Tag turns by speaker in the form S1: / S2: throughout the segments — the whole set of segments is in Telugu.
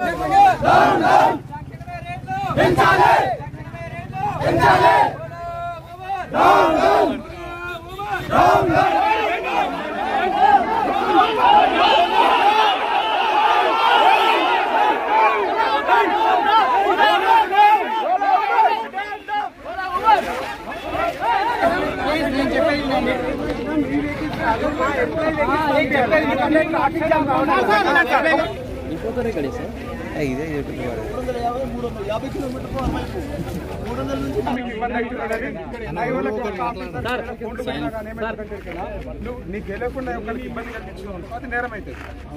S1: నీకు తెలియకుండా ఒకరికి ఇబ్బంది కలిగించడం అది నేరం అవుతుంది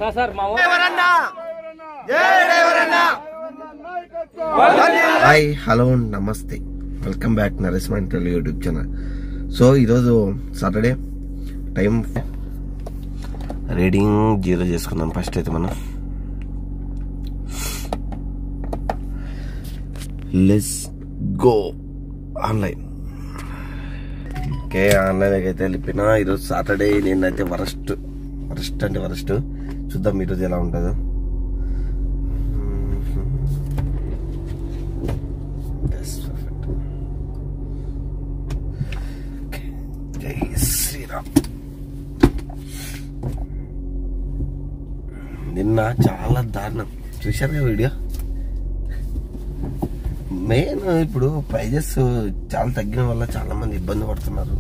S2: హాయ్ హలో నమస్తే welcome back Naresh mental YouTube channel so ఈరోజు సాటర్డే టైం రీడింగ్ జీరో చేసుకుందాం ఫస్ట్ అయితే మనం let's go online okay online అయితే వెళ్ళిపోయినా ఈరోజు సాటర్డే నేనైతే వరస్ట్ వరస్ట్ అంటే వరస్ట్ చూద్దాం ఈరోజు ఎలా ఉంటుందో Yes, perfect. Okay. జై శ్రీరామ్ నిన్న చాలా దారుణం చూశారు వీడియో మెయిన్ ఇప్పుడు ప్రైజెస్ చాలా తగ్గిన వల్ల చాలా మంది ఇబ్బంది పడుతున్నారు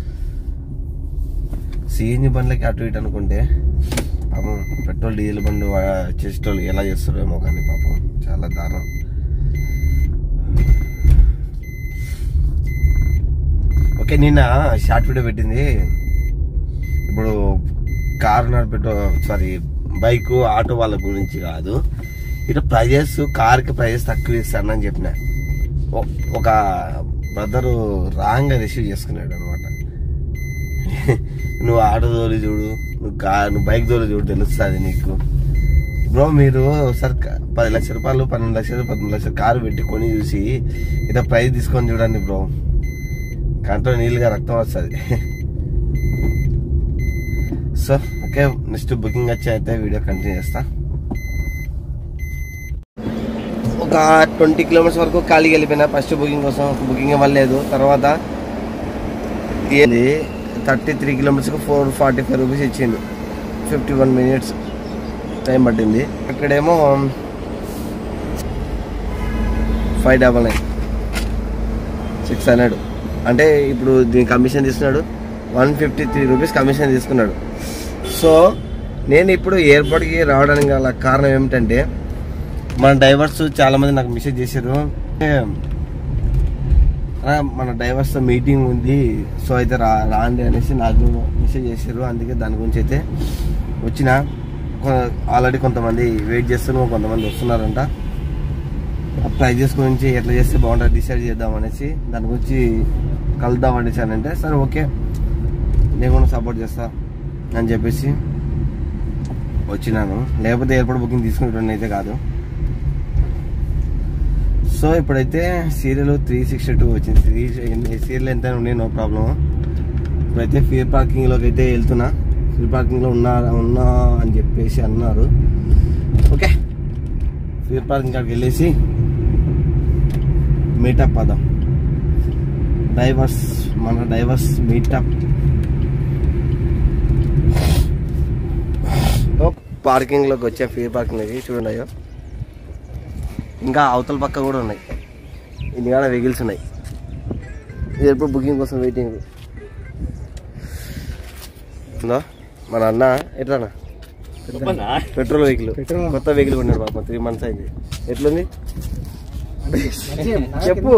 S2: సిఎన్జి బండ్లకి అటు ఇటు అనుకుంటే పాపం పెట్రోల్ డీజిల్ బండి వా- చేసేటోళ్ళు ఎలా చేస్తారేమో కానీ పాపం చాలా దారుణం ఓకే నిన్న షార్ట్ వీడియో పెట్టింది ఇప్పుడు కార్ నడిపెట్టో సారీ బైక్ ఆటో వాళ్ళ గురించి కాదు ఇటు ప్రైజెస్ కార్కి ప్రైజెస్ తక్కువ ఇస్తానని చెప్పిన ఒ- ఒక బ్రదరు రాంగ్ రిసీవ్ చేసుకున్నాడు అనమాట నువ్వు ఆటో తోలి చూడు నువ్వు కార్ నువ్వు బైక్ తోలి చూడు తెలుస్తుంది నీకు బ్రో మీరు ఒకసారి క- పది లక్షల రూపాయలు పన్నెండు లక్షలు పదమూడు లక్షలు కారు పెట్టి కొని చూసి ఇట్లా ప్రైస్ తీసుకొని చూడండి బ్రో కంట్లో నీళ్ళుగా రక్తం వస్తుంది సో ఓకే నెక్స్ట్ బుకింగ్ వచ్చి అయితే వీడియో కంటిన్యూ చేస్తా ఒక ట్వంటీ కిలోమీటర్స్ వరకు ఖాళీకి వెళ్ళిపోయినా ఫస్ట్ బుకింగ్ కోసం బుకింగ్ ఇవ్వలేదు తర్వాత ఏంది థర్టీ త్రీ కిలోమీటర్స్కి ఫోర్ ఫార్టీ ఫైవ్ రూపీస్ ఇచ్చిండు ఫిఫ్టీ వన్ మినిట్స్ టైం పట్టింది ఇక్కడేమో five double nine six hundred అంటే ఇప్పుడు దీని కమిషన్ తీసుకున్నాడు one fifty three rupees commission తీసుకున్నాడు సో నేను ఇప్పుడు ఎయిర్పోర్ట్కి రావడానికి గల కారణం ఏమిటంటే మన డ్రైవర్స్ చాలామంది నాకు మెసేజ్ చేశారు "అన్నా, మన డ్రైవర్స్తో మీటింగ్ ఉంది సో అయితే రా రాండి అనేసి నాకు మెసేజ్ చేశారు అందుకే దాని గురించి అయితే వచ్చిన ఆల్రెడీ కొంతమంది వెయిట్ చేస్తున్నారు కొంతమంది వస్తున్నారంట ప్రైజెస్ గురించి ఎట్లా చేస్తే బాగుంటుంది డిసైడ్ చేద్దాం అనేసి దాని గురించి కలుద్దాం అనేసి అని అంటే సరే ఓకే నేను కూడా సపోర్ట్ చేస్తా అని చెప్పేసి వచ్చినాను లేకపోతే ఎయిర్పోర్ట్ బుకింగ్ తీసుకునేటోని అయితే కాదు సో ఇప్పుడైతే సీరియల్ త్రీ సిక్స్టీ టూ వచ్చింది త్రీ సీరియల్ ఎంత ఉన్నాయి నో ప్రాబ్లం ఇప్పుడైతే ఫీర్ పార్కింగ్లోకి అయితే వెళ్తున్నా ఫీర్ పార్కింగ్లో ఉన్నా ఉన్నా అని చెప్పేసి అన్నారు ఓకే ఫీర్ పార్కింగ్ కాడికి వెళ్ళేసి మీటప్ పదం డైవర్స్ మన డైవర్స్ మీటప్ పార్కింగ్లోకి వచ్చే ఫీర్ పార్కింగ్లోకి చూడండి అయ్యో ఇంకా అవతల పక్క కూడా ఉన్నాయి ఇంటికాడ వెహికల్స్ ఉన్నాయి ఎయిర్పోర్ట్ బుకింగ్ కోసం వెయిటింగ్ ఉందా మన అన్న ఎట్లా పెట్రోల్ వెహికల్ కొత్త వెహికల్ కొన్నాడు పాపం త్రీ మంత్స్ అయింది ఎట్లుంది చెప్పు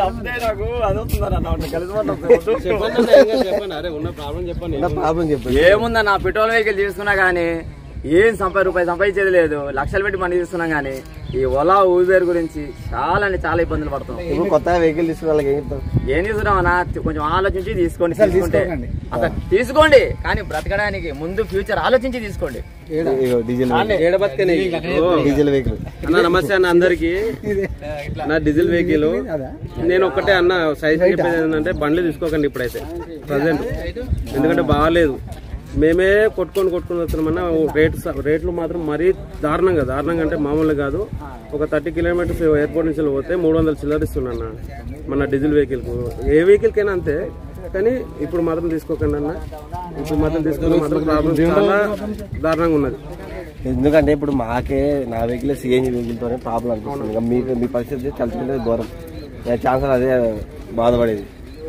S2: నా ప్రాబ్లం చెప్పు
S3: ఏముందా నా పెట్రోల్ వెహికల్ తీసుకున్నా గానీ ఏం సంపా రూపాయి సంపాదించేది లేదు లక్షలు పెట్టి మనీ తీసుకున్నాం గానీ ఈ ఓలా ఊబేర్ గురించి చాలా అంటే చాలా ఇబ్బందులు పడుతున్నాం
S2: ఇప్పుడు కొత్తగా వెహికల్ తీసుకున్న వాళ్ళకి ఏం చెప్తావు
S3: ఏం తీసుకున్నామన్నా కొంచెం ఆలోచించి తీసుకోండి తీసుకుంటే అసలు తీసుకోండి కానీ బ్రతకడానికి ముందు ఫ్యూచర్ ఆలోచించి తీసుకోండి
S2: ఇగో డీజిల్ డీజిల్ వెహికల్
S4: అన్న నమస్తే అన్న అందరికి నా డీజిల్ వెహికల్ నేను ఒక్కటే అన్న సైజ్ చెప్పేది ఏంటంటే బండ్లు తీసుకోకండి ఇప్పుడైతే ప్రజెంట్ ఎందుకంటే బాగాలేదు మేమే కొట్టుకొని కొట్టుకొని వస్తున్నామన్నా ఓ రేటు స- రేట్లు మాత్రం మరీ దారుణంగా దారుణంగా అంటే మామూలుగా కాదు ఒక థర్టీ కిలోమీటర్స్ ఎయిర్పోర్ట్ నుంచి పోతే మూడు వందల చిల్లర ఇస్తున్నా మన డీజిల్ వెహికల్కు ఏ వెహికల్కైనా అంతే కానీ ఇప్పుడు మాత్రం తీసుకోకండి అన్న ఇప్పుడు మాత్రం తీసుకుంటే మాత్రం ప్రాబ్లం చాలా దారుణంగా ఉన్నది
S2: ఎందుకంటే ఇప్పుడు మాకే నా వెహికల్ సిఎన్జి వెహికల్తోనే ప్రాబ్లం అనిపిస్తుంది ఇంకా మీకు మీ పరిస్థితి తలుచుకుంటే ఘోరం నేను ఛాన్స్ అదే బాధపడేది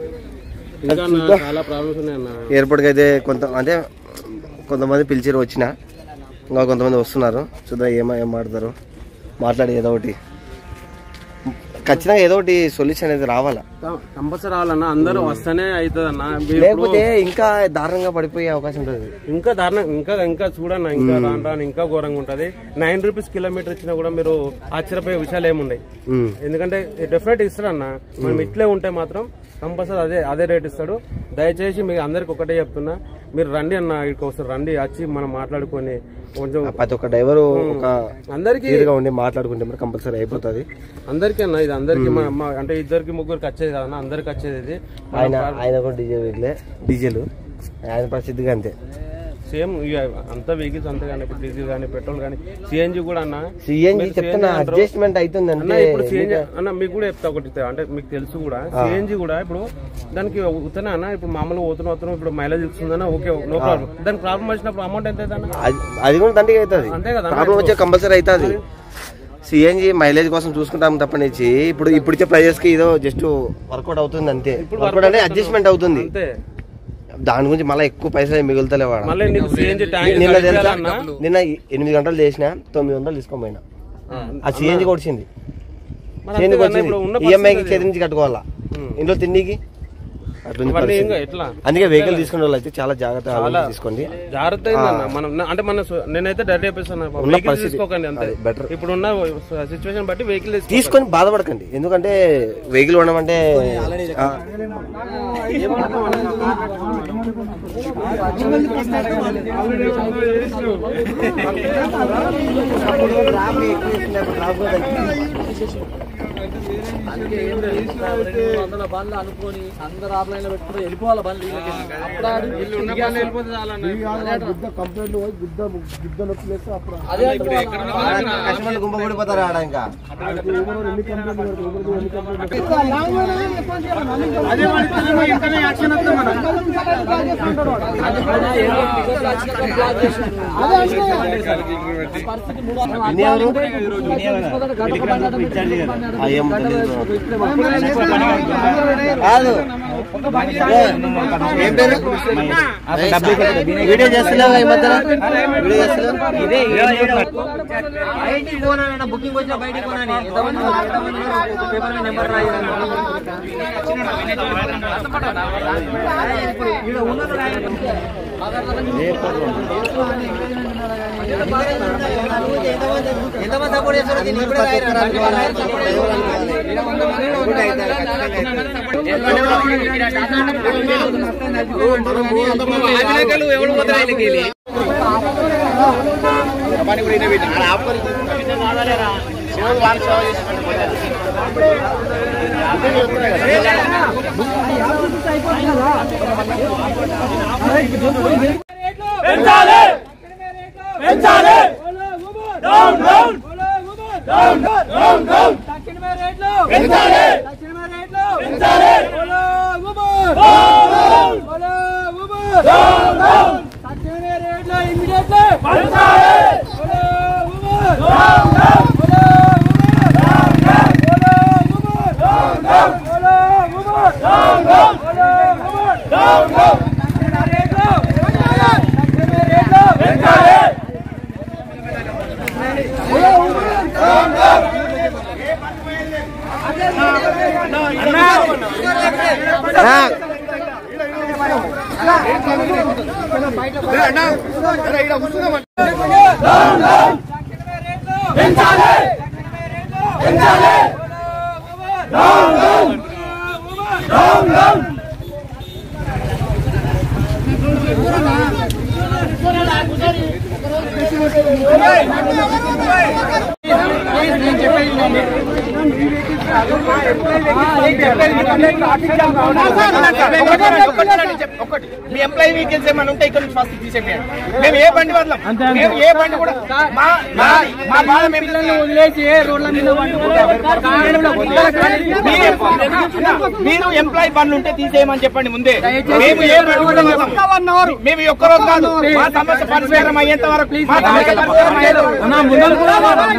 S4: ఇంకా అన్న చాలా ప్రాబ్లమ్స్ ఉన్నాయి అన్న
S2: ఎయిర్పోర్ట్కి అయితే కొంత అంటే కొంతమంది పిలిచిరు వచ్చిన ఇంకా కొంతమంది వస్తున్నారు చూద్దాం ఏమో ఏం మాట్లాడతారు మాట్లాడి ఏదో ఒకటి ఖచ్చితంగా ఏదో ఒకటి సొల్యూషన్ అనేది రావాలా
S4: కంపల్సరీ రావాలన్న అందరూ వస్తేనే అవుతుంది అన్న
S2: లేకపోతే ఇంకా దారుణంగా పడిపోయే అవకాశం ఉంటుంది
S4: ఇంకా దారుణం ఇంకా ఇంకా చూడన్న ఇంకా రాను రాను ఇంకా ఘోరంగా ఉంటది నైన్ రూపీస్ కిలోమీటర్ ఇచ్చినా కూడా మీరు ఆశ్చర్యపోయే విషయాలు ఏముండయి
S2: ఉమ్.
S4: ఎందుకంటే డెఫినెట్ ఇస్తాడు అన్న మనం ఇట్లే ఉంటే మాత్రం కంపల్సరీ అదే అదే రేట్ ఇస్తాడు దయచేసి మీకు అందరికి ఒకటే చెప్తున్నా మీరు రండి అన్న ఇక్కడికి ఒకసారి రండి వచ్చి మనం మాట్లాడుకొని కొంచెం
S2: ప్రతి ఒక్క డ్రైవరు ఒక
S4: అందరికి
S2: తీరుగా ఉండి మాట్లాడుకుంటే మరి కంపల్సరీ అయిపోతుంది
S4: అందరికి అన్న ఇది అందరికి మా- మా- అంటే ఇద్దరికి ముగ్గురికి వచ్చేది కదన్న అందరికి వచ్చేది ఇది
S2: ఆయన ఆయన కూడా డీజిల్ వెహికలే డీజిల్ ఆయన పరిస్థితిగా అంతే
S4: సేమ్ అంత వెహికల్స్ అంతే కానీ ఇప్పుడు డీజిల్ కానీ పెట్రోల్ కానీ సిఎన్జి కూడా అన్న
S2: సిఎన్జి
S4: మీరు
S2: చెప్తున్నా
S4: CNG అంటారు.
S2: అడ్జస్ట్మెంట్ అవుతుంది
S4: అన్న
S2: అంటే
S4: ఇప్పుడు సిఎన్జి అన్న మీకు కూడా చెప్తా ఒకటి అంటే మీకు తెలుసు కూడా సిఎన్జి కూడా ఇప్పుడు దానికి ఉత్తనే అన్న ఇప్పుడు మామూలుగా పోతున్న పోతున్నాం ఇప్పుడు మైలేజ్ ఇస్తుందన్న ఓకే నో ప్రాబ్లం దానికి ప్రాబ్లం వచ్చినప్పుడు అమౌంట్ ఎంత అవుతుంది అన్న
S2: అది- అది కూడా దండిగా అవుతుంది
S4: అంతే కదా
S2: ప్రాబ్లం వచ్చే కంపల్సరీ అవుతుంది సిఎన్జి మైలేజ్ కోసం చూసుకుంటాం తప్పనిచ్చి ఇప్పుడు ఇప్పుడు ఇచ్చే ప్రైజెస్ కి ఏదో జస్ట్ వర్కౌట్ అవుతుంది అంతే వర్కౌట్ అంటే అడ్జస్ట్మెంట్ అవుతుంది
S4: అంతే
S2: దాని గురించి మళ్ళీ ఎక్కువ పైసలు మిగులుతలే వాడు
S4: మళ్ళీ నీకు సిఎన్జి ట్యాంక్
S2: నిన్న తెలుసా
S4: కలిపేయాలన్నా
S2: నిన్న ఎనిమిది గంటలు చేసిన తొమ్మిది వందలు తీసుకొని పోయినా ఆ సిఎన్జి వచ్చింది
S4: మరి
S2: సిఎన్జి
S4: అంతే కదా,
S2: వచ్చింది
S4: ఇప్పుడు ఉన్న
S2: ఈఎంఐకి చేతి నుంచి కట్టుకోవాలా ఇంట్లో తిండికి అటువంటి
S4: అవన్నీ
S2: పరిస్థితి.
S4: ఇంకా ఎట్లా
S2: అందుకే వెహికల్ తీసుకునే వాళ్ళు అయితే చాలా జాగ్రత్త ఆలోచించి తీసుకోండి
S4: జాగ్రత్త అయిందన్న మనం అంటే మన సు- నేనైతే డైరెక్ట్ చెప్పేస్తాను
S2: ఉన్న
S4: వెహికల్
S2: పరిస్థితి.
S4: తీసుకోకండి అంతే
S2: అది better.
S4: ఇప్పుడు ఉన్న సిచ్యువేషన్ బట్టి వెహికల్
S2: తీసుకొని బాధపడకండి ఎందుకంటే వెహికల్ ఉండడం అంటే ఆ,
S5: వందల బండ్లు అనుకొని అందరు ఆఫ్లైన్ లో పెట్టుకుని వెళ్ళిపోవాలి బండ్లు వీళ్ళకి. అప్పుడు ఆడు అదే అంటున్నా.
S2: కస్టమర్లు గుంపు పడిపోతారు ఆడ ఇంకా
S5: అదే ఏదో టికెట్ వచ్చిన బ్లాక్ చేసిండు. పరిస్థితి మూడు వందలు.
S2: ఎన్ని ఎవరు?
S5: గడ్డ బండి అడ్డం పెట్టి బండి అడ్డం
S2: ఆ, ఏం
S5: పెట్టి
S2: తెలియదు.
S5: ఇక్కడే
S2: కాదు ఏ, ఏం పేరు వీడియో చేస్తున్నావా ఈ మధ్యన వీడియో చేస్తున్నావు
S5: బుకింగ్ వచ్చిన బయటికి పోనాని ఎంతమంది ఎంతమంది ఉన్నారు? ఒక పేపర్ మీద నెంబర్ రాయి ఎంతమంది సపోర్ట్ చేస్తారో దీన్ని ఇప్పుడే
S1: ఒకటే
S6: చెప్ ఒకటి మీ ఎంప్లాయీ వెహికల్స్ ఏమైనా ఉంటే ఇక్కడ నుంచి ఫస్ట్ తీసేయండి మేము ఏ బండి వదలం మేము ఏ బండి కూడా మా మా మా బాధ మేము వదిలేసి రోడ్ల మీద మీరు ఎంప్లాయీ బండ్లు ఉంటే తీసేయమని చెప్పండి ముందే మేము ఏ బండి కూడా వదలం. మేము ఈ ఒక్క రోజు కాదు మా సమస్య పరిష్కారం అయ్యేంత వరకు మా సమస్య పరిష్కారం అయ్యేంత వరకు.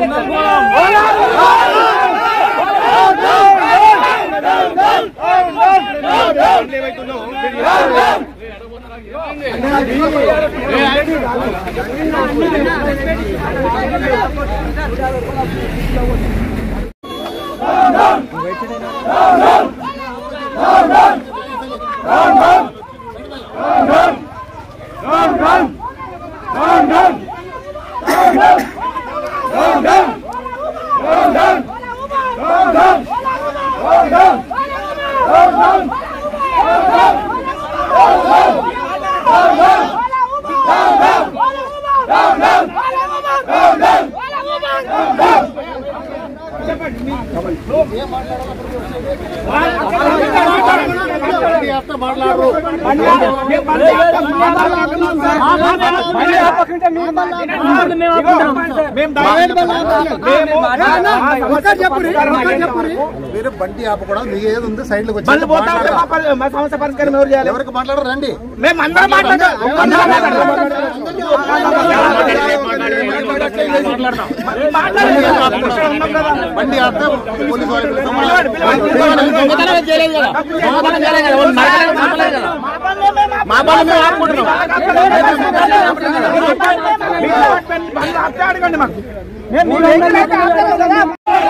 S7: మీరు బండి ఆపకూడదు మీ ఏది ఉంది సైడ్ లోకి
S6: బండ్లు పోతా ఉంటే మా పరి- మా సమస్య పరిష్కారం ఎవరు చేయాలి
S7: ఎవరికి మాట్లాడరు రండి
S6: మేము అందరం మాట్లాడాలి అందరం మాట్లాడాలి
S7: బండి ఆపితే పోలీసు వాళ్ళు
S6: మా బాధ మేము ఆపుకుంటున్నాం అడగండి మాకు మేము మీ వెహికల్ అయితే ఆపుతాం కదా.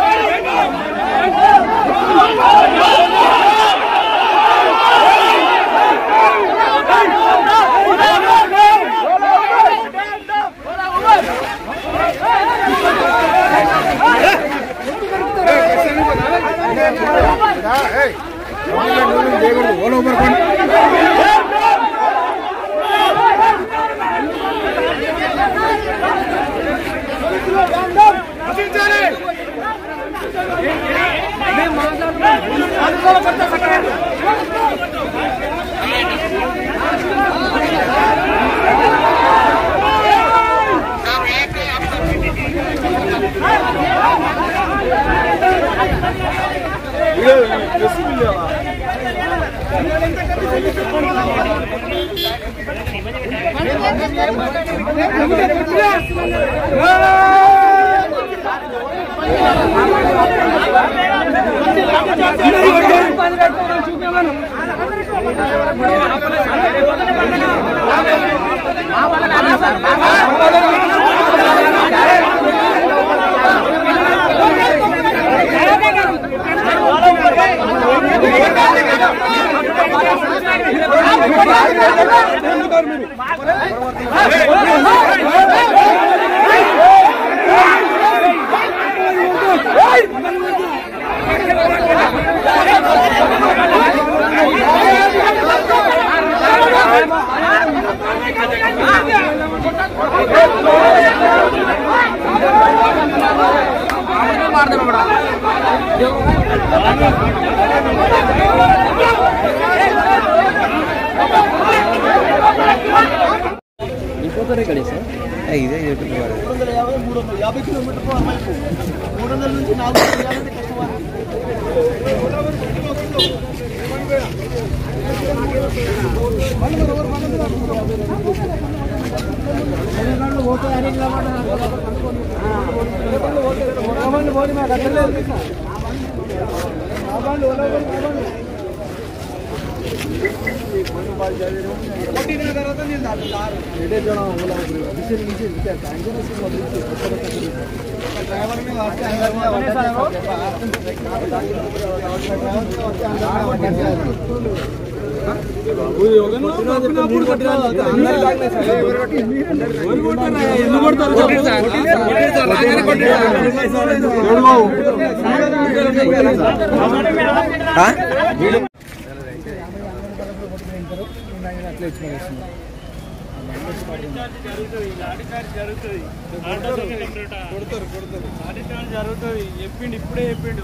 S8: చెప్పిండు ఇప్పుడే చెప్పిండు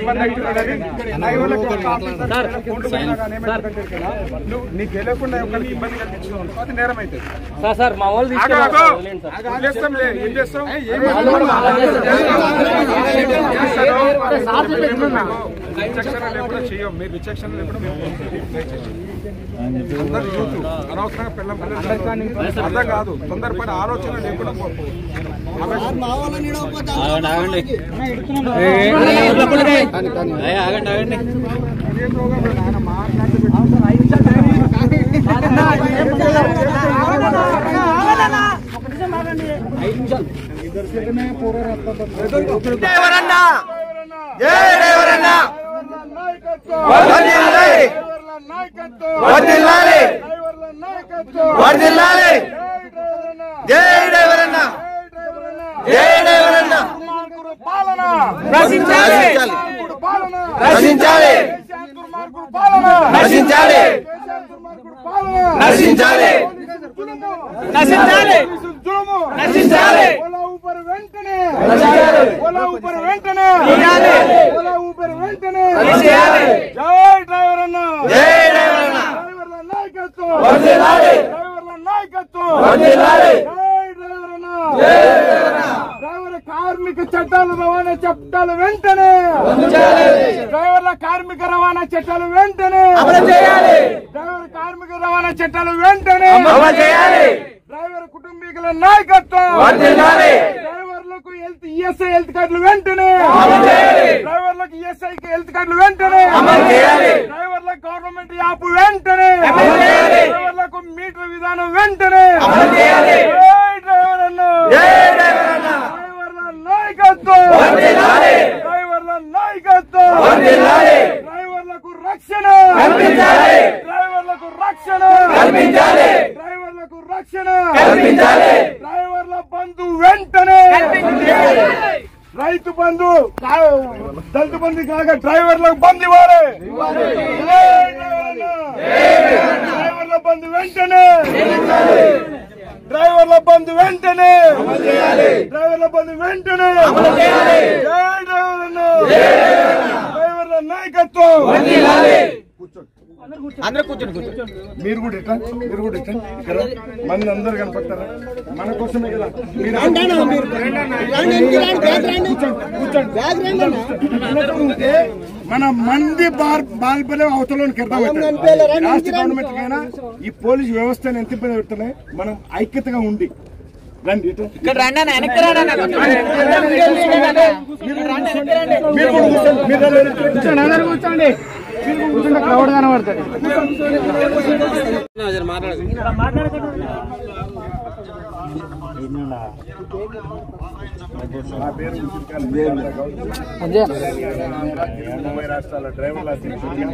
S1: ఇబ్బంది అవుతుందని డ్రైవర్లకు ఫోన్లు పోయినా కానీ ఏమైందంటే ఇక్కడ, నువ్వు నీకు తెలియకుండా ఒకరికి ఇబ్బంది కలిగించినావు అనుకో, అది నేరం అవుతుంది
S5: సార్ సార్ మా వాళ్ళు
S1: ఆగు, ఆగు. ఏం చేస్తాంలే, ఏం చేస్తాం? విచక్షణ లేకుండా చెయ్యం మీరు విచక్షణ లేకుండా మేము దయచేసి. అందరూ యూత్ అనవసరంగా పిల్లలు పిల్లలు అర్థం కాదు తొందరపడి ఆలోచన లేకుండా పోతుంది
S2: ఎవరన్నా జై ఎవరన్నా వర్ధిల్లాలి వర్ధిల్లాలి వర్ధిల్లాలి జై ఎవరన్నా జై ఎవరన్నా నశించాలి నశించాలి నశించాలి నశించాలి నశించాలి నశించాలి
S1: ఓలా ఊపర్ వెంటనే ఓలా ఊపర్ వెంటనే ఓలా ఊపర్ వెంటనే జై డ్రైవర్ అన్న
S2: జై డ్రైవరన్నా
S1: డ్రైవర్ల నాయకత్వం
S2: వర్ధిల్లాలి
S1: డ్రైవర్ల నాయకత్వం
S2: వర్ధిల్లాలి
S1: జై డ్రైవర్ అన్న డ్రైవర్ కార్మిక చట్టాలు రవాణా చట్టాలు వెంటనే డ్రైవర్ల కార్మిక రవాణా చట్టాలు వెంటనే డ్రైవర్ కార్మిక రవాణా చట్టాలు వెంటనే
S2: అమలు చేయాలి
S1: డ్రైవర్ కుటుంబీకుల నాయకత్వం
S2: వర్ధిల్లాలి
S1: డ్రైవర్లకు హెల్త్ ఈఎస్ఐ హెల్త్ కార్డులు వెంటనే
S2: అమలు చేయాలి
S1: డ్రైవర్లకు ఈఎస్ఐ హెల్త్ కార్డులు వెంటనే
S2: అమలు చేయాలి
S1: డ్రైవర్లకు గవర్నమెంట్ యాప్ వెంటనే
S2: అమలు చేయాలి
S1: డ్రైవర్లకు మీటర్ విధానం వెంటనే
S2: అమలు చేయాలి
S1: జై డ్రైవర్ అన్న
S2: జై డ్రైవరన్నా
S1: డ్రైవర్ల నాయకత్వం
S2: వర్ధిల్లాలి
S1: డ్రైవర్ల నాయకత్వం
S2: వర్ధిల్లాలి
S1: డ్రైవర్లకు రక్షణ
S2: కల్పించాలి
S1: డ్రైవర్లకు రక్షణ
S2: కల్పించాలి
S1: డ్రైవర్లకు రక్షణ
S2: కల్పించాలి
S1: డ్రైవర్ల బంధు వెంటనే రైతు బంధు కా- దళిత బంధు కాక డ్రైవర్లకు బంధు ఇవ్వాలి జై డ్రైవర్ల. డ్రైవర్ల బంధు వెంటనే డ్రైవర్ల బంధు వెంటనే డ్రైవర్ల బంధు వెంటనే జై డ్రైవర్ల డ్రైవర్ల నాయకత్వం మీరు కూడా ఎట్లా మీరు కూడా ఎట్లా ఇక్కడ మంది అందరు కనపడతారా మన కోసమే కదా మీరు కూర్చోండి ఉంటే మన మంది బాల్పలే అవతలోనికి రాష్ట్ర గవర్నమెంట్ కైనా ఈ పోలీస్ వ్యవస్థను ఎంత ఇబ్బంది పెడుతున్నాయి మనం ఐక్యతగా ఉండి రండి ఇటు. మీరు కూడా కూర్చోండి. మీరు రండి. కూర్చోండి అందరూ కూర్చోండి మీరు కూడా కూర్చుంటే క్రౌడ్ కనబడుతుంది నా పేరు ఉసిరికాయల వీరేంద్ర గౌడ్. ముంబై రాష్ట్రాల డ్రైవర్ల అధ్యక్షుడిగా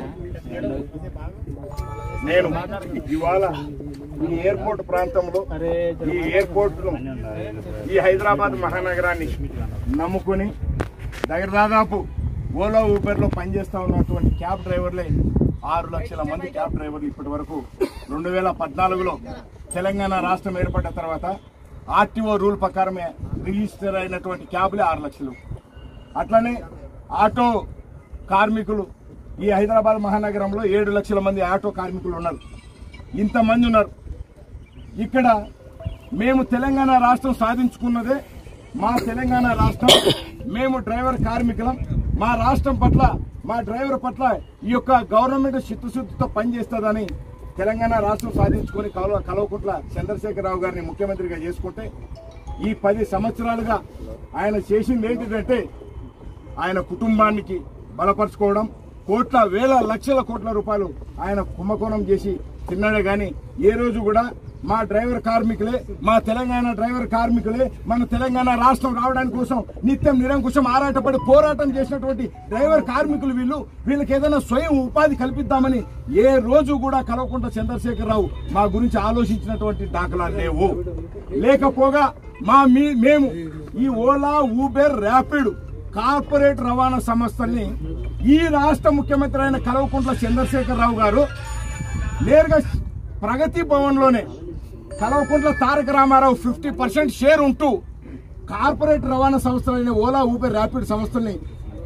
S1: నేను ఇవాళ ఈ ఎయిర్పోర్ట్ ప్రాంతంలో ఈ ఎయిర్పోర్ట్ ఈ హైదరాబాద్ మహానగరాన్ని నమ్ముకుని దగ్గర దాదాపు ఓలా ఊబర్లో పనిచేస్తా ఉన్నటువంటి క్యాబ్ డ్రైవర్లే ఆరు లక్షల మంది క్యాబ్ డ్రైవర్లు ఇప్పటి వరకు రెండు వేల పద్నాలుగులో తెలంగాణ రాష్ట్రం ఏర్పడ్డ తర్వాత ఆర్టీఓ రూల్ ప్రకారమే రిజిస్టర్ అయినటువంటి క్యాబ్లే ఆరు లక్షలు అట్లనే ఆటో కార్మికులు ఈ హైదరాబాద్ మహానగరంలో ఏడు లక్షల మంది ఆటో కార్మికులు ఉన్నారు ఇంతమంది ఉన్నారు ఇక్కడ మేము తెలంగాణ రాష్ట్రం సాధించుకున్నదే మా తెలంగాణ రాష్ట్రం మేము డ్రైవర్ కార్మికులం మా రాష్ట్రం పట్ల మా డ్రైవర్ పట్ల ఈ యొక్క గవర్నమెంట్ చిత్తశుద్ధితో పనిచేస్తుందని తెలంగాణ రాష్ట్రం సాధించుకొని కలవ కలవకుంట్ల చంద్రశేఖరరావు గారిని ముఖ్యమంత్రిగా చేసుకుంటే ఈ పది సంవత్సరాలుగా ఆయన చేసింది ఏంటిదంటే ఆయన కుటుంబానికి బలపరచుకోవడం కోట్ల వేల లక్షల కోట్ల రూపాయలు ఆయన కుంభకోణం చేసి తిన్నాడే గాని ఏ రోజు కూడా మా డ్రైవర్ కార్మికులే మా తెలంగాణ డ్రైవర్ కార్మికులే మన తెలంగాణ రాష్ట్రం రావడానికి కోసం నిత్యం నిరంకుశం ఆరాటపడి పోరాటం చేసినటువంటి డ్రైవర్ కార్మికులు వీళ్ళు వీళ్ళకి ఏదైనా స్వయం ఉపాధి కల్పిద్దామని ఏ రోజు కూడా కలవకుండా చంద్రశేఖరరావు మా గురించి ఆలోచించినటువంటి దాఖలాలు లేవు లేకపోగా మా మీ మేము ఈ ఓలా ఊబెర్ ర్యాపిడ్ కార్పొరేట్ రవాణా సంస్థల్ని ఈ రాష్ట్ర ముఖ్యమంత్రి అయిన కల్వకుంట్ల చంద్రశేఖరరావు గారు నేరుగా ప్రగతి భవన్లోనే Kalvakuntla Taraka Rama Rao fifty percent share ఉంటూ కార్పొరేట్ రవాణా సంస్థలైన ఓలా ఊబర్ ర్యాపిడ్ సంస్థల్ని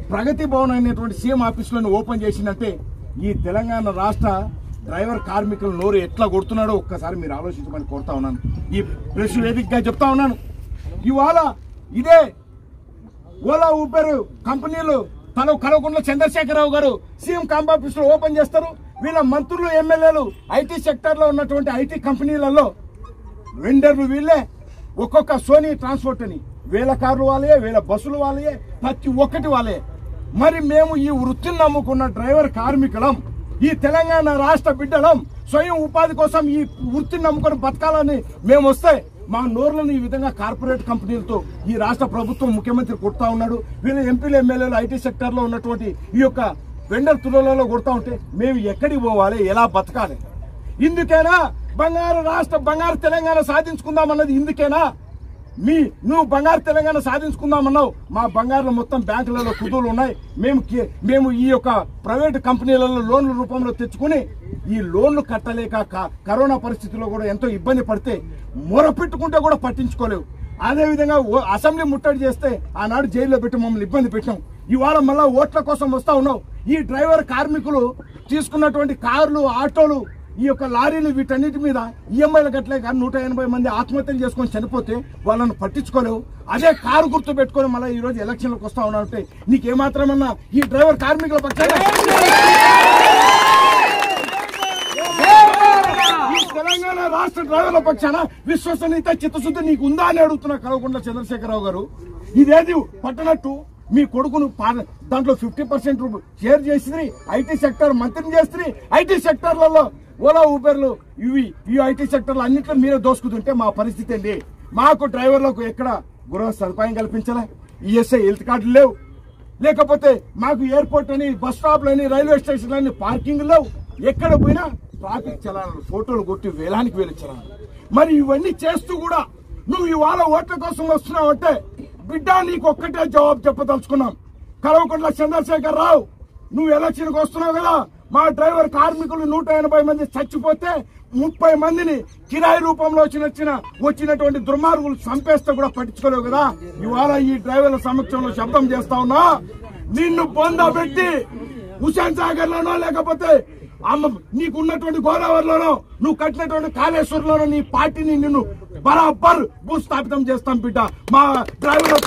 S1: ప్రగతి భవన్ అనేటువంటి సీఎం ఆఫీసులను ఓపెన్ చేసిందంటే ఈ తెలంగాణ రాష్ట్ర డ్రైవర్ కార్మికుల నోరు ఎట్లా కొడుతున్నాడో ఒక్కసారి మీరు ఆలోచించమని కోరుతా ఉన్నాను ఈ ప్రెస్ వేదికగా చెప్తా ఉన్నాను ఇవాళ ఇదే ఓలా ఊబర్ కంపెనీలు తను కలవకుండా చంద్రశేఖరరావు గారు సీఎం కాంబ్ ఆఫీస్ లో ఓపెన్ చేస్తారు వీళ్ళ మంత్రులు ఎమ్మెల్యేలు ఐటీ సెక్టర్ లో ఉన్నటువంటి ఐటీ కంపెనీలలో వెండర్లు వీళ్ళే ఒక్కొక్క సోనీ ట్రాన్స్పోర్ట్ అని వేల కార్లు వాళ్ళే వేల బస్సులు వాళ్ళే ప్రతి ఒక్కటి వాళ్ళే మరి మేము ఈ వృత్తిని నమ్ముకున్న డ్రైవర్ కార్మికులం ఈ తెలంగాణ రాష్ట్ర బిడ్డలం స్వయం ఉపాధి కోసం ఈ వృత్తిని నమ్ముకొని బతకాలని మేము వస్తే మా నోర్లను ఈ విధంగా కార్పొరేట్ కంపెనీలతో ఈ రాష్ట్ర ప్రభుత్వం ముఖ్యమంత్రి కొడతా ఉన్నాడు వీళ్ళ ఎంపీలు ఎమ్మెల్యేలు ఐటీ సెక్టర్ లో ఉన్నటువంటి ఈ యొక్క వెండర్ తులలో కొడతా ఉంటే మేము ఎక్కడికి పోవాలి ఎలా బతకాలి ఇందుకేనా బంగారు రాష్ట్ర బంగారు తెలంగాణ సాధించుకుందామన్నది ఇందుకేనా మీ నువ్వు బంగారు తెలంగాణ సాధించుకుందామన్నావు మా బంగారులో మొత్తం బ్యాంకులలో కుదులు ఉన్నాయి మేము కే- మేము ఈ యొక్క ప్రైవేట్ కంపెనీలలో లోన్ల రూపంలో తెచ్చుకుని ఈ లోన్లు కట్టలేక క- కరోనా పరిస్థితిలో కూడా ఎంతో ఇబ్బంది పడితే మొరపెట్టుకుంటే కూడా పట్టించుకోలేవు అదే విధంగా ఓ- అసెంబ్లీ ముట్టడి చేస్తే ఆనాడు జైల్లో పెట్టి మమ్మల్ని ఇబ్బంది పెట్టాం ఇవాళ మళ్ళా ఓట్ల కోసం వస్తా ఉన్నావు ఈ డ్రైవర్ కార్మికులు తీసుకున్నటువంటి కార్లు ఆటోలు ఈ యొక్క లారీలు వీటన్నిటి మీద ఈఎంఐలు కట్టలే కానీ నూట ఎనభై మంది ఆత్మహత్యలు చేసుకొని చనిపోతే వాళ్ళని పట్టించుకోలేవు అదే కారు గుర్తు పెట్టుకొని మళ్ళీ ఈ రోజు ఎలక్షన్లకు వస్తా ఉన్నావంటే నీకేమాత్రమన్నా ఈ డ్రైవర్ కార్మికుల పక్షాన ఈ తెలంగాణ రాష్ట్ర డ్రైవర్ల పక్షాన విశ్వసనీయత చిత్తశుద్ధి నీకు ఉందా అని అడుగుతున్నా కలవకుండా చంద్రశేఖరరావు గారు ఇదేది పట్టనట్టు మీ కొడుకును పా- దాంట్లో ఫిఫ్టీ పర్సెంట్ షేర్ చేసి ఐటీ సెక్టర్ మంత్రిని చేసి ఐటీ సెక్టర్లలో ఓలా ఊబర్లు ఇవి ఈ ఐటీ సెక్టర్లు అన్నింటిలో మీరే దోసుకుతుంటే మా పరిస్థితి ఏంటి మాకు డ్రైవర్లకు ఎక్కడ గృహ సదుపాయం కల్పించలే ఈఎస్ఐ హెల్త్ కార్డులు లేవు లేకపోతే మాకు ఎయిర్పోర్ట్ అని బస్ స్టాప్లు అని రైల్వే స్టేషన్ అని పార్కింగ్ లేవు ఎక్కడ పోయినా ట్రాఫిక్ చలానాలు ఫోటోలు కొట్టి వేలానికి వేలు చలానాలు మరి ఇవన్నీ చేస్తూ కూడా నువ్వు ఇవాళ ఓట్ల కోసం వస్తున్నావు అంటే బిడ్డ నీకు ఒక్కటే జవాబు చెప్పదలుచుకున్నాం కలవకుంట్ల చంద్రశేఖర్ రావు నువ్వు ఎలక్షన్కి వస్తున్నావు కదా మా డ్రైవర్ కార్మికులు నూట ఎనభై మంది చచ్చిపోతే ముప్పై మందిని కిరాయి రూపంలో వచ్చిన వచ్చినటువంటి దుర్మార్గులు చంపేస్తే కూడా పట్టించుకోలేవు కదా ఇవాళ ఈ డ్రైవర్ల సమక్షంలో శబ్దం చేస్తా ఉన్నా నిన్ను పొందబెట్టి హుసేన్ సాగర్ లోనో లేకపోతే అమ్మ నీకున్నటువంటి గోదావరిలోనో నువ్వు కట్టినటువంటి కాళేశ్వరంలోనో నీ పార్టీని నిన్ను బరాబర్ భూస్థాపితం చేస్తాం బిడ్డ మా డ్రైవర్ల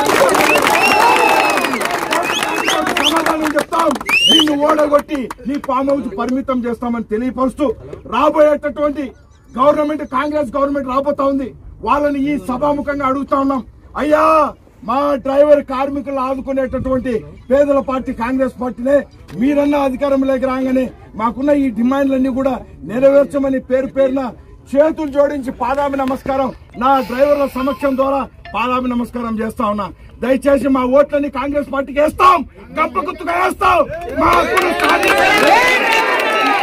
S1: సమాధానం చెప్తాం నిన్ను ఓడగొట్టి నీ ఫామ్ హౌస్ పరిమితం చేస్తామని తెలియపరుస్తూ రాబోయేటటువంటి గవర్నమెంట్ కాంగ్రెస్ గవర్నమెంట్ రాబోతా ఉంది వాళ్ళని ఈ సభాముఖంగా అడుగుతా ఉన్నాం అయ్యా మా డ్రైవర్ కార్మికులు ఆదుకునేటటువంటి పేదల పార్టీ కాంగ్రెస్ పార్టీనే మీరన్నా అధికారంలోకి రాగానే మాకున్న ఈ డిమాండ్లన్నీ కూడా నెరవేర్చమని పేరు పేరున చేతులు జోడించి పాదాభి నమస్కారం నా డ్రైవర్ల సమక్షం ద్వారా పాదాభి నమస్కారం చేస్తా ఉన్నా దయచేసి మా ఓట్లని కాంగ్రెస్ పార్టీకి వేస్తాం గంప గుర్తుగా వేస్తాం మా హక్కులు సాధించాలి.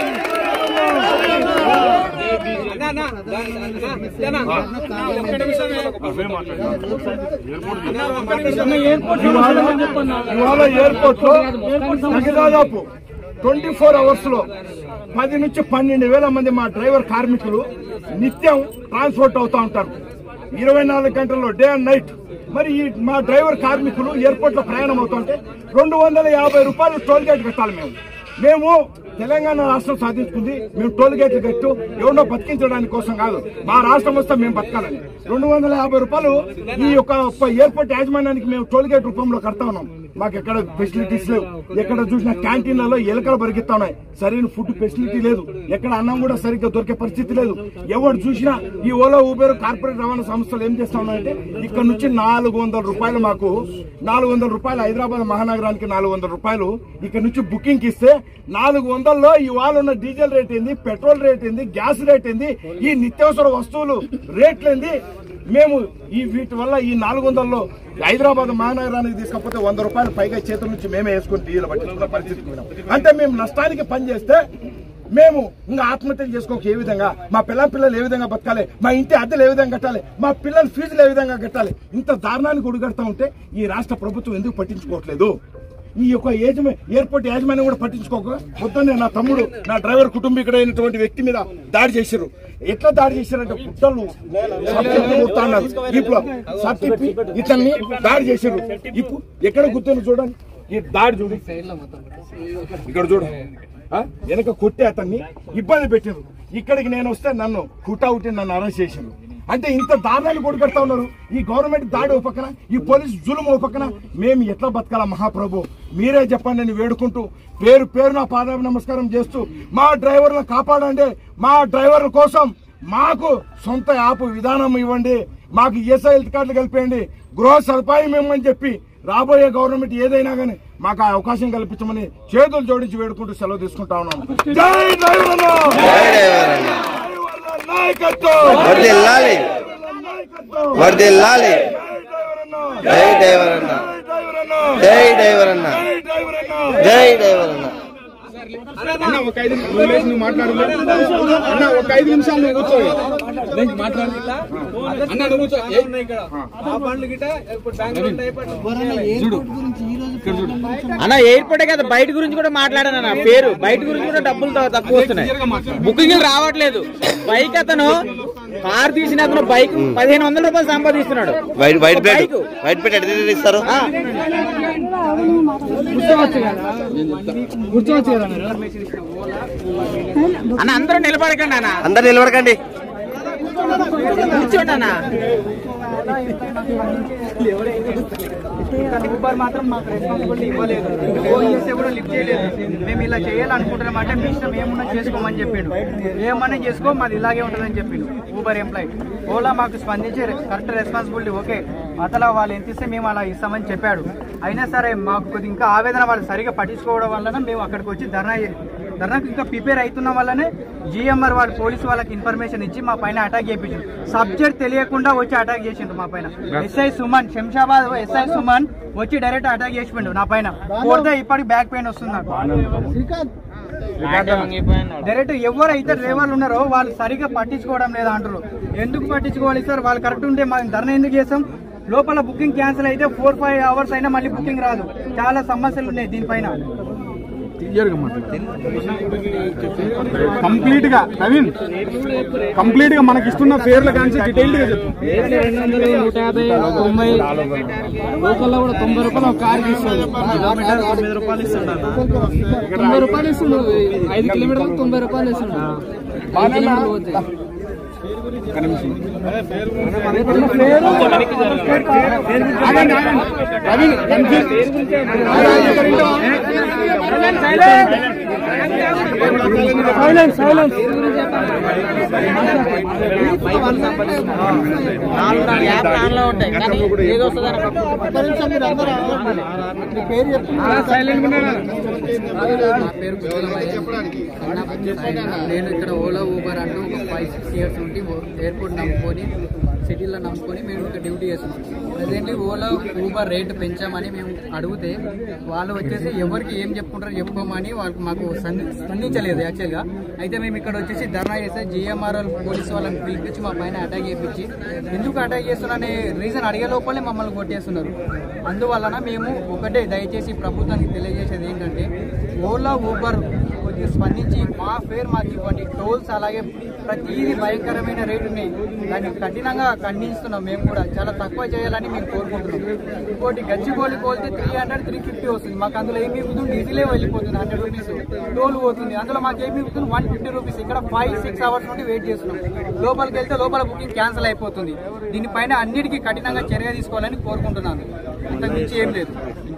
S1: ఇవాళ ఎయిర్పోర్ట్ లో దాదాపు ట్వంటీ ఫోర్ అవర్స్ లో పది నుంచి పన్నెండు వేల మంది మా డ్రైవర్ కార్మికులు నిత్యం ట్రాన్స్పోర్ట్ అవుతా ఉంటారు ఇరవై నాలుగు గంటల్లో డే అండ్ నైట్ మరి ఈ మా డ్రైవర్ కార్మికులు ఎయిర్పోర్ట్ లో ప్రయాణం అవుతుంటే రెండు వందల యాభై రూపాయలు టోల్ గేట్ కట్టాలి మేము మేము తెలంగాణ రాష్ట్రం సాధించుకుంది మేము టోల్ గేట్లు కట్టు ఎవరినో బతికించడానికి కోసం కాదు మా రాష్ట్రం వస్తే మేము బతకాలని రెండు వందల యాభై రూపాయలు ఈ యొక్క ఎయిర్పోర్ట్ యాజమాన్యానికి మేము టోల్ గేట్ రూపంలో కడతా ఉన్నాం మాకు ఎక్కడ ఫెసిలిటీస్ లేవు ఎక్కడ చూసిన క్యాంటీన్లలో ఎలకలు బరిగిస్తా ఉన్నాయి సరైన ఫుడ్ ఫెసిలిటీ లేదు ఎక్కడ అన్నం కూడా సరిగ్గా దొరికే పరిస్థితి లేదు ఎవరు చూసినా ఈ ఓలా ఊబేర్ కార్పొరేట్ రవాణా సంస్థలు ఏం చేస్తా ఉన్నాయంటే ఇక్కడ నుంచి నాలుగు వందల రూపాయలు మాకు నాలుగు వందల రూపాయలు హైదరాబాద్ మహానగరానికి నాలుగు వందల రూపాయలు ఇక్కడ నుంచి బుకింగ్ ఇస్తే నాలుగు వందల్లో ఇవాళ ఉన్న డీజిల్ రేట్ ఏంది పెట్రోల్ రేట్ ఏంది గ్యాస్ రేట్ ఏంది ఈ నిత్యావసర వస్తువులు రేట్లు ఏంది మేము ఈ వీటి వల్ల ఈ నాలుగు వందల్లో హైదరాబాద్ మహానగరానికి తీసుకపోతే వంద రూపాయలు పైగా చేతుల నుంచి మేమే వేసుకుని డీజిల్ పట్టించుకున్న పరిస్థితికి పోయినాం అంటే మేము నష్టానికి పని చేస్తే మేము ఇంకా ఆత్మహత్యలు చేసుకోక ఏ విధంగా మా పిల్లల పిల్లలు ఏ విధంగా బతకాలి మా ఇంటి అద్దెలు ఏ విధంగా కట్టాలి మా పిల్లల ఫీజులు ఏ విధంగా కట్టాలి ఇంత దారుణానికి ఒడిగడతా ఉంటే ఈ రాష్ట్ర ప్రభుత్వం ఎందుకు పట్టించుకోవట్లేదు ఈ యొక్క యజమ ఎయిర్పోర్ట్ యాజమాన్యం కూడా పట్టించుకోక పొద్దున్నే నా తమ్ముడు నా డ్రైవర్ కుటుంబీకుడైనటువంటి వ్యక్తి మీద దాడి చేశారు ఎట్లా దాడి చేశారంటే కుట్టలు సబ్జెక్టు కుడుతున్నారు ఇప్పుడు సబ్జెక్ట్ ఇతన్ని దాడి చేశారు ఇప్పుడు ఎక్కడ గుర్తులు చూడండి ఈ దాడి చూడు ఇక్కడ చూడు ఆ? వెనక కొట్టి అతన్ని ఇబ్బంది పెట్టారు ఇక్కడికి నేను వస్తే నన్ను కుటౌట్ నన్ను అరెస్ట్ చేశారు అంటే ఇంత దారుణాలు కూడా పెడతా ఉన్నారు ఈ గవర్నమెంట్ దాడి ఓ పక్కన ఈ పోలీస్ జులుం ఓ పక్కన మేము ఎట్లా బతకాలా మహాప్రభు మీరే చెప్పండి అని వేడుకుంటూ పేరు పేరు నా పాదాభి నమస్కారం చేస్తూ మా డ్రైవర్లను కాపాడండి మా డ్రైవర్ల కోసం మాకు సొంత యాప్ విధానం ఇవ్వండి మాకు ఈఎస్ఐ హెల్త్ కార్డులు కలిపేయండి గృహ సదుపాయం ఇవ్వమని చెప్పి రాబోయే గవర్నమెంట్ ఏదైనా కానీ మాకు ఆ అవకాశం కల్పించమని చేతులు జోడించి వేడుకుంటూ సెలవు తీసుకుంటా ఉన్నాం జై డ్రైవర్లను! డ్రైవర్ల నాయకత్వం!
S2: వర్దిల్లాలి
S1: నాయకత్వం!
S2: వర్దిల్లాలి
S1: జై డ్రైవర్లను!
S2: జై
S1: జై
S2: డైవర్ అన్న
S1: డ్రైవర్లను!
S2: జై డైవర్ అన్న
S1: జై డ్రైవర్లను!
S2: జై డైవర్ అన్న
S6: అన్న ఒక ఐదు నిమిషాలు నువ్వు మాట్లాడు అన్న ఒక ఐదు నిమిషాలు నువ్వు కూర్చో మాట్లాడు అన్న నువ్వు కూర్చో
S5: అన్న ఎయిర్పోర్ట్ కదా బయట గురించి కూడా మాట్లాడాను అన్న పేరు బయట గురించి కూడా డబ్బులు త- తక్కువ వస్తున్నాయి బుకింగ్ రావట్లేదు బైక్ అతను కార్ తీసిన అతను బైక్ పదిహేను వందల రూపాయలు సంపాదిస్తున్నాడు
S2: వైట్ వైట్
S5: ఒక
S2: ప్లేట్
S5: బైక్.
S2: వైట్ ప్లేట్ ఎట్లా ఇస్తారు
S5: ఆ, అన్న అందరూ నిలబడకండి అన్న
S2: అందరు నిలబడకండి
S5: కూర్చోండి అన్న
S8: ఊబర్ మాత్రం మాకు రెస్పాన్సిబిలిటీ ఇవ్వలేదు ఫోన్ చేస్తే కూడా లిఫ్ట్ చేయలేదు మేము ఇలా చేయాలనుకుంటున్నాం అంటే మీ ఇష్టం ఏమున్నా చేసుకోమని చెప్పిండు ఏమన్నా చేసుకో మాది ఇలాగే ఉంటుందని చెప్పిండు ఊబర్ ఎంప్లాయ్ ఓలా మాకు స్పందించి కరెక్ట్ రెస్పాన్సిబిలిటీ ఓకే అతలా వాళ్ళు ఎంత ఇస్తే మేము అలా ఇస్తామని చెప్పాడు అయినా సరే మాకు కొద్ది ఇంకా ఆవేదన వాళ్ళు సరిగా పట్టించుకోవడం వలన మేము అక్కడికి వచ్చి ధర్నా ధర్నాకు ఇంకా ప్రిపేర్ అవుతున్న వల్లనే జిఎంఆర్ వాళ్ళు పోలీసు వాళ్ళకి ఇన్ఫర్మేషన్ ఇచ్చి మా పైన అటాక్ చేయించారు సబ్జెక్ట్ తెలియకుండా వచ్చి అటాక్ చేసిండు మా పైన ఎస్ఐ సుమన్ శంషాబాద్ ఎస్ఐ సుమన్ వచ్చి డైరెక్ట్ అటాక్ చేసిండు నా పైన కొడితే ఇప్పటికి బ్యాక్ పెయిన్ వస్తుంది నాకు డైరెక్ట్ ఎవరైతే డ్రైవర్లు ఉన్నారో వాళ్ళు సరిగా పట్టించుకోవడం లేదా అంటారు ఎందుకు పట్టించుకోవాలి సార్ వాళ్ళు కరెక్ట్ ఉంటే మనం ధర్నా ఎందుకు చేస్తాం లోపల బుకింగ్ క్యాన్సిల్ అయితే ఫోర్ ఫైవ్ అవర్స్ అయినా మళ్ళీ బుకింగ్ రాదు చాలా సమస్యలు ఉన్నాయి దీనిపైన
S6: కంప్లీట్ గా నవీన్ కంప్లీట్ గా మనకి ఇస్తున్న పేర్ల కానీ డీటెయిల్డ్ గా చెప్పు
S5: రెండు వందలు నూట యాభై తొంభై లోకల్లో కూడా తొంభై రూపాయలు ఒక కార్ తీసుకోవాలి తొమ్మిది రూపాయలు ఇస్తుండ తొంభై రూపాయలు ఇస్తుండు ఐదు కిలోమీటర్లకు తొంభై రూపాయలు ఇస్తుండ ఐదు కిలోమీటర్లు పోతే
S6: ఆగండి ఆగండి నవీన్ కన్ఫ్యూజ్
S5: సైలెన్స్ సైలెన్స్
S8: నేను ఇక్కడ ఓలా ఊబర్ అంటూ ఒక ఫైవ్ సిక్స్ ఇయర్స్ నుండి ఎయిర్పోర్ట్ నమ్ముకొని సిటీలో నమ్ముకొని మేము ఇక్కడ డ్యూటీ చేస్తున్నాం ప్రజెంట్లీ ఓలా ఊబర్ రేటు పెంచామని మేము అడిగితే వాళ్ళు వచ్చేసి ఎవరికి ఏం చెప్పుకుంటారో చెప్పుకోమని వాళ్ళకి మాకు స్పంది- స్పందించలేదు యాక్చువల్గా అయితే మేము ఇక్కడ వచ్చేసి ధర్నా చేస్తే జిఎంఆర్ఎల్ పోలీసు వాళ్ళని పిలిపించి మా పైన అటాక్ చేయించి ఎందుకు అటాక్ చేస్తున్నారనే రీజన్ అడిగే లోపలే మమ్మల్ని కొట్టేస్తున్నారు అందువలన మేము ఒకటే దయచేసి ప్రభుత్వానికి తెలియజేసేది ఏంటంటే ఓలా ఊబర్ కొద్దిగా స్పందించి మా ఫేర్ మాకు ఇవ్వండి టోల్స్ అలాగే ప్రతిదీ భయంకరమైన రేటు ఉన్నాయి దాన్ని కఠినంగా ఖండిస్తున్నాం మేము కూడా చాలా తక్కువ చేయాలని మేము కోరుకుంటున్నాం ఇంకోటి గచ్చిబౌలి కోల్తే త్రీ హండ్రెడ్ త్రీ ఫిఫ్టీ వస్తుంది మాకు అందులో ఏమి మిగుతుంది డీజిలే వెళ్ళిపోతుంది హండ్రెడ్ రూపీస్ టోల్ పోతుంది అందులో మాకు ఏమి మిగుతుంది వన్ ఫిఫ్టీ రూపీస్ ఇక్కడ ఫైవ్ సిక్స్ అవర్స్ నుండి వెయిట్ చేస్తున్నాం లోపలికి వెళ్తే లోపల బుకింగ్ క్యాన్సిల్ అయిపోతుంది దీనిపైన అన్నిటికీ కఠినంగా చర్య తీసుకోవాలని కోరుకుంటున్నాను అంతకు మించి ఏం లేదు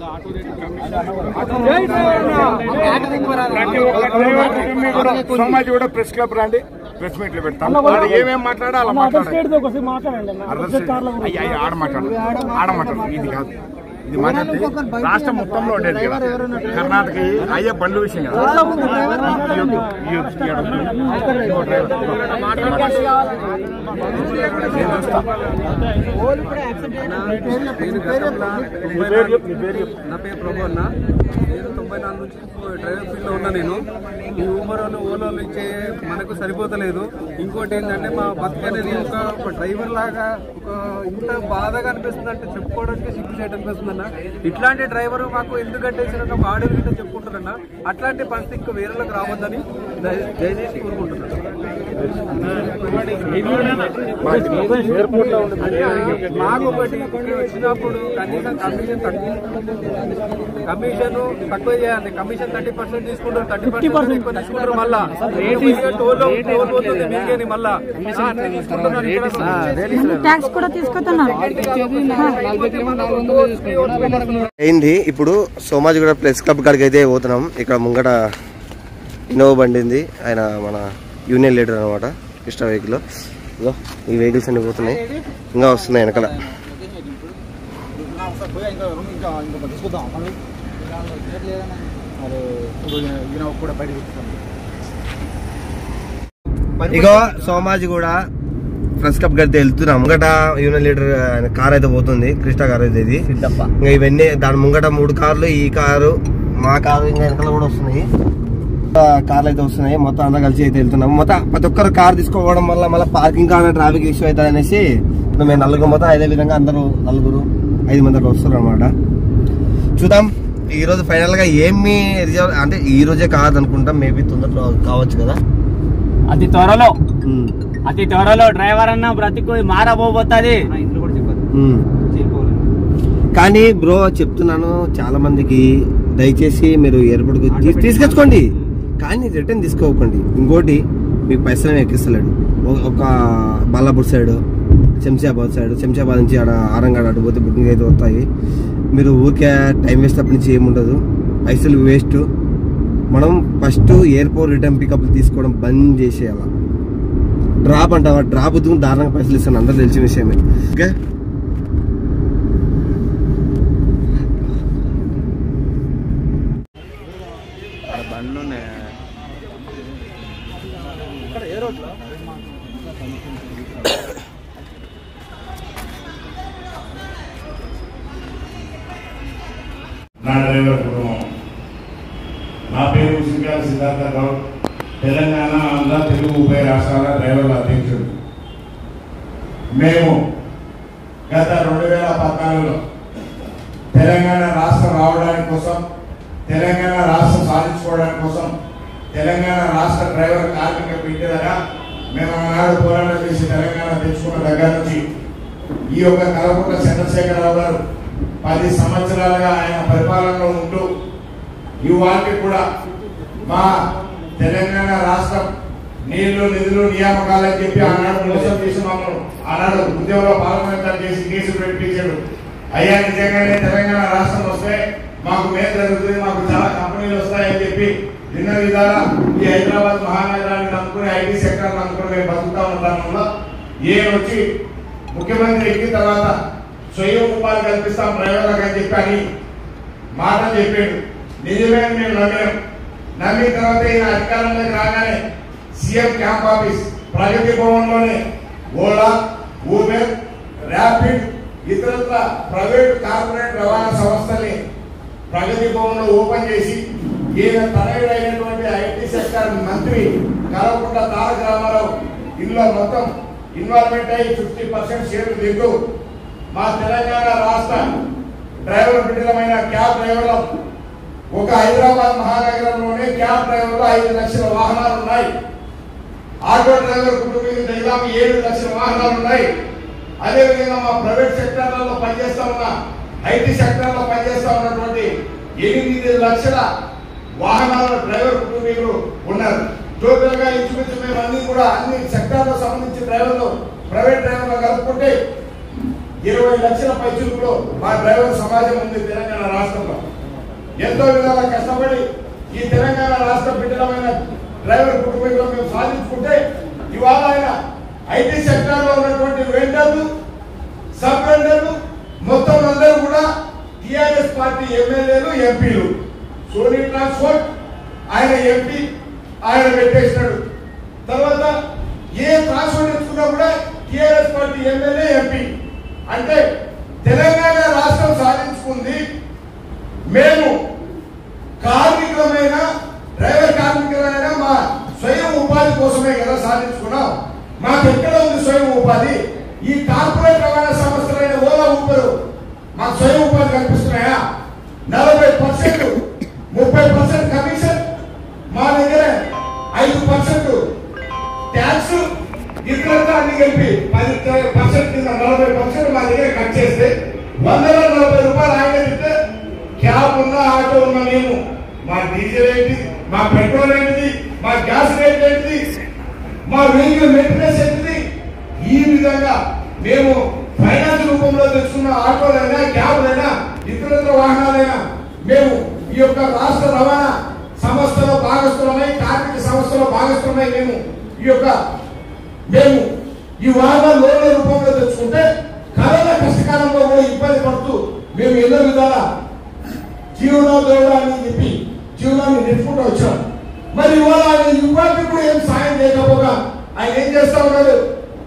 S8: మ్యాటర్ ఎక్కువ రాదు.
S1: ప్రతి ఒక్క డ్రైవర్ కుటుంబీకుడు సోమాజి కూడా ప్రెస్ క్లబ్ రండి ప్రెస్ మీట్లు పెడతాం వాడు ఏమేం మాట్లాడా అలా మాట్లాడాలి అదర్ స్టేట్. అయ్య, అయ్య, ఆడ మాట్లాడు ఆడ మాట్లాడు ఇది కాదు ఇది మాట్లాడితే రాష్ట్రం మొత్తంలో ఉండేది కదా కర్ణాటక ఈ అయ్యే బండ్ల విషయం కదా ఈ యొద్దు, ఈ యొద్దు, ఈ యొద్దు. ఇంకో డ్రైవర్. నేను చూస్తా. నీ పేరు చెప్పు, నీ పేరు చెప్పు.
S4: నా పేరు ప్రభు అన్న నేను తొంభై నాలుగు నుంచి డ్రైవర్ ఫీల్డ్లో ఉన్నా నేను ఈ ఊబర్ వాళ్ళు ఓలోలు ఇచ్చే మనకు సరిపోతలేదు ఇంకోటి ఏంటంటే మా బతుకు అనేది ఒక ఒక డ్రైవర్ లాగా ఒక ఇంత బాధగా అనిపిస్తుంది అంటే చెప్పుకోవడానికి సిగ్గు చేయడం అనిపిస్తుంది
S9: అన్న ఇట్లాంటి డ్రైవర్ మాకు ఎందుకు కట్టేసిన ఒక ఆడియో గిట్ట చెప్పుకుంటారన్న అట్లాంటి పరిస్థితి ఇంకా వేరేలకు రావద్దని దయ- దయచేసి కోరుకుంటున్నాను మాకు ఒకటి ఇక్కడ వచ్చినప్పుడు కనీసం కమిషన్ తగ్గి కమిషన్ తక్కువ చేయాలి కమిషన్ థర్టీ పర్సెంట్ తీసుకుంటారు థర్టీ పర్సెంట్ ఎక్కువ తీసుకుంటారు మళ్ళా టోల్ టోల్ పోతుంది మీకేని మళ్ళా ఆ, అట్లా తీసుకుంటున్నారు ఇక్కడ.
S10: ట్యాక్స్ కూడా తీసుకొస్తున్నారు
S2: అయింది ఇప్పుడు సోమాజిగూడ ప్రెస్ క్లబ్ కాడికి అయితే పోతున్నాం ఇక్కడ ముంగట ఇన్నోవా బండి ఉంది ఆయన మన యూనియన్ లీడర్ అనమాట కృష్ణ వెహికల్ ఇగో ఈ వెహికల్స్ అన్ని పోతున్నాయి ఇంకా వస్తున్నాయి వెనకాల ఇగో సోమాజిగూడ ప్రెస్ క్లబ్ గడితే వెళ్తున్నాం ముంగట యూనియన్ లీడర్ ఆయన కార్ అయితే పోతుంది కృష్ణ కార్ అయితే ఇది ఇంకా ఇవన్నీ దాని ముంగట మూడు కార్లు ఈ కారు మా కారు ఇంకా వెనకాల కూడా వస్తున్నాయి ఆ, కార్లు అయితే వస్తున్నాయి మొత్తం అందరం కలిసి అయితే వెళ్తున్నాం మొత్తం ప్రతి ఒక్కరు కార్ తీసుకోవడం వల్ల మళ్ళీ పార్కింగ్ కానీ ట్రాఫిక్ ఇష్యూ అవుతుంది అనేసి ఇప్పుడు మేము నలుగురు మొత్తం అదే విధంగా అందరూ నలుగురు ఐదు మంది అట్లా వస్తారు అనమాట చూద్దాం ఈ రోజు ఫైనల్ గా ఏమి రిజర్వ్ అంటే ఈ రోజే కాదు అనుకుంటాం మేబీ తొందరలో కావచ్చు కదా
S6: అతి త్వరలో
S2: ఉమ్,
S6: అతి త్వరలో డ్రైవర్ అన్న బ్రతికి మారబోబోతుంది
S2: ఉమ్. కానీ బ్రో చెప్తున్నాను చాలా మందికి దయచేసి మీరు ఎయిర్పోర్ట్కి తీ- తీసుకొచ్చుకోండి కానీ రిటర్న్ తీసుకోకండి ఇంకోటి మీకు పైసలు ఎక్కిస్తలేడు ఒ- ఒక బాలాపూర్ సైడ్ శంషాబాద్ సైడ్ శంషాబాద్ నుంచి ఆడ ఆరంగాడ అటు పోతే బుకింగ్ అయితే వస్తాయి మీరు ఊరికే టైం వేస్ట్ అప్పటి నుంచి ఏముండదు పైసలు వేస్ట్ మనం ఫస్ట్ ఎయిర్పోర్ట్ రిటర్న్ పికప్ తీసుకోవడం బంద్ చేసేయాల డ్రాప్ అంటావా డ్రాప్ ఉద్దుకు దారుణంగా పైసలు ఇస్తాను అందరూ తెలిసిన విషయమే ఓకే
S1: నా డ్రైవర్ కుటుంబం నా పేరు సింగాల సిద్ధార్థ గౌడ్ తెలంగాణ ఆంధ్ర తెలుగు ఉభయ రాష్ట్రాల డ్రైవర్ల అధ్యక్షుడు మేము గత రెండు వేల పద్నాలుగులో తెలంగాణ రాష్ట్రం రావడానికి కోసం తెలంగాణ రాష్ట్రం సాధించుకోవడానికి కోసం తెలంగాణ రాష్ట్ర డ్రైవర్ కార్మిక పీఠగా మేము ఆనాడు పోరాటం చేసి తెలంగాణ తెచ్చుకున్న దగ్గర నుంచి ఈ యొక్క కలపట్ల చంద్రశేఖరరావు గారు పది సంవత్సరాలుగా ఆయన పరిపాలనలో ఉంటూ ఇవాళకి కూడా మా తెలంగాణ రాష్ట్రం నీళ్లు నిధులు నియామకాలని చెప్పి ఆనాడు మోసం చేసి మమ్మల్ని ఆనాడు ఉద్యోగంలో పాల్గొనేందుకు చేసి కేసులు పెట్టించాడు అయ్యా నిజంగానే తెలంగాణ రాష్ట్రం వస్తే మాకు మేలు జరుగుతుంది మాకు చాలా కంపెనీలు వస్తాయని చెప్పి నిన్న విధాల ఈ హైదరాబాద్ మహానగరాన్ని నమ్ముకుని ఐటీ సెక్టర్ నమ్ముకుని మేము బతుకుతా ఉన్న తరుణంలో ఏం వచ్చి ముఖ్యమంత్రి ఎక్కిన తర్వాత స్వయం ఉపాధి కల్పిస్తాం డ్రైవర్లకు అని చెప్పి అని మాటలు చెప్పాడు నిజమే అని మేము నమ్మాం నమ్మిన తర్వాత ఈయన అధికారంలోకి రాగానే సీఎం క్యాంప్ ఆఫీస్ ప్రగతి భవన్లోనే ఓలా ఊబర్ ర్యాపిడ్ ఇతరత్ర ప్రైవేట్ కార్పొరేట్ రవాణా సంస్థల్ని ప్రగతి భవన్ లో ఓపెన్ చేసి ఈయన తనయుడైనటువంటి ఐటీ సెక్టర్ మంత్రి కలవకుండా తారక రామారావు ఇందులో మొత్తం ఇన్వాల్వ్మెంట్ అయ్యి ఫిఫ్టీ పర్సెంట్ షేర్లు దిగు మా తెలంగాణ రాష్ట్ర డ్రైవర్ బిడ్డలమైన క్యాబ్ డ్రైవర్లు ఒక హైదరాబాద్ మహానగరంలోనే క్యాబ్ డ్రైవర్లు ఐదు లక్షల వాహనాలు ఉన్నాయి ఆటో డ్రైవర్ కుటుంబీకులు దాదాపు ఏడు లక్షల వాహనాలు ఉన్నాయి అదేవిధంగా మా ప్రైవేట్ సెక్టార్లలో పనిచేస్తా ఉన్న ఐటీ సెక్టార్లో పనిచేస్తా ఉన్నటువంటి ఎనిమిది లక్షల వాహనాల డ్రైవర్ కుటుంబీకులు ఉన్నారు టోటల్ గా ఇంచుమించు మేము అన్ని కూడా అన్ని సెక్టార్లకు సంబంధించిన డ్రైవర్లు ప్రైవేట్ డ్రైవర్లు కలుపుకుంటే ఇరవై లక్షల పైచులకు మా డ్రైవర్ సమాజం ఉంది తెలంగాణ రాష్ట్రంలో ఎంతో విధాలా కష్టపడి ఈ తెలంగాణ రాష్ట్ర బిడ్డలమైన డ్రైవర్ కుటుంబంలో మేము సాధించుకుంటే ఇవాళ ఆయన ఐటీ సెక్టర్ లో ఉన్నటువంటి వెండర్లు సబ్ వెండర్లు మొత్తం అందరూ కూడా టిఆర్ఎస్ పార్టీ ఎమ్మెల్యేలు ఎంపీలు సోనీ ట్రాన్స్పోర్ట్ ఆయన ఎంపీ ఆయన పెట్టేసినాడు తర్వాత ఏ ట్రాన్స్పోర్ట్ ఎంచుకున్నా కూడా టిఆర్ఎస్ పార్టీ ఎమ్మెల్యే ఎంపీ అంటే తెలంగాణ రాష్ట్రం సాధించుకుంది మేము కార్మికులమైన డ్రైవర్ కార్మికులైన మా స్వయం ఉపాధి కోసమే కదా సాధించుకున్నాం మాకు ఎక్కడ ఉంది స్వయం ఉపాధి ఈ కార్పొరేట్ రవాణా సంస్థలైన ఓలా ఊబర్ మాకు స్వయం ఉపాధి కల్పిస్తున్నాయా నలభై పర్సెంట్ ముప్పై పర్సెంట్ కమిషన్ మా దగ్గర ఐదు పర్సెంట్ ట్యాక్స్ ఇతరులతో అన్ని కలిపి పది పర్సెంట్ కింద నలభై పర్సెంట్ మా దగ్గర కట్ చేస్తే వందల నలభై రూపాయలు ఆయన ఇస్తే క్యాబ్ ఉన్నా ఆటో ఉన్నా మేము మా డీజిల్ ఏంటి మా పెట్రోల్ ఏంటిది మా గ్యాస్ రేట్ ఏంటిది మా వెహికల్ మెయింటెనెన్స్ ఏంటిది ఈ విధంగా మేము ఫైనాన్స్ రూపంలో తెచ్చుకున్న ఆటోలైనా క్యాబ్లైనా ఇతరత్ర వాహనాలైనా మేము ఈ యొక్క రాష్ట్ర రవాణా సంస్థలో భాగస్థులమై కార్మిక సంస్థలో భాగస్థులమై మేము ఈ యొక్క మేము ఈ వాహనాలు లోన్ల రూపంలో తెచ్చుకుంటే కరోనా కష్టకాలంలో కూడా ఇబ్బంది పడుతూ మేము ఎన్నో విధాల జీవనోద్యోగాన్ని చెప్పి జీవనాన్ని నెట్టుకుంటూ వచ్చాం మరి ఇవాళ ఆయన యువకులకు కూడా ఏం సాయం చేయకపోగా ఆయన ఏం చేస్తా ఉన్నాడు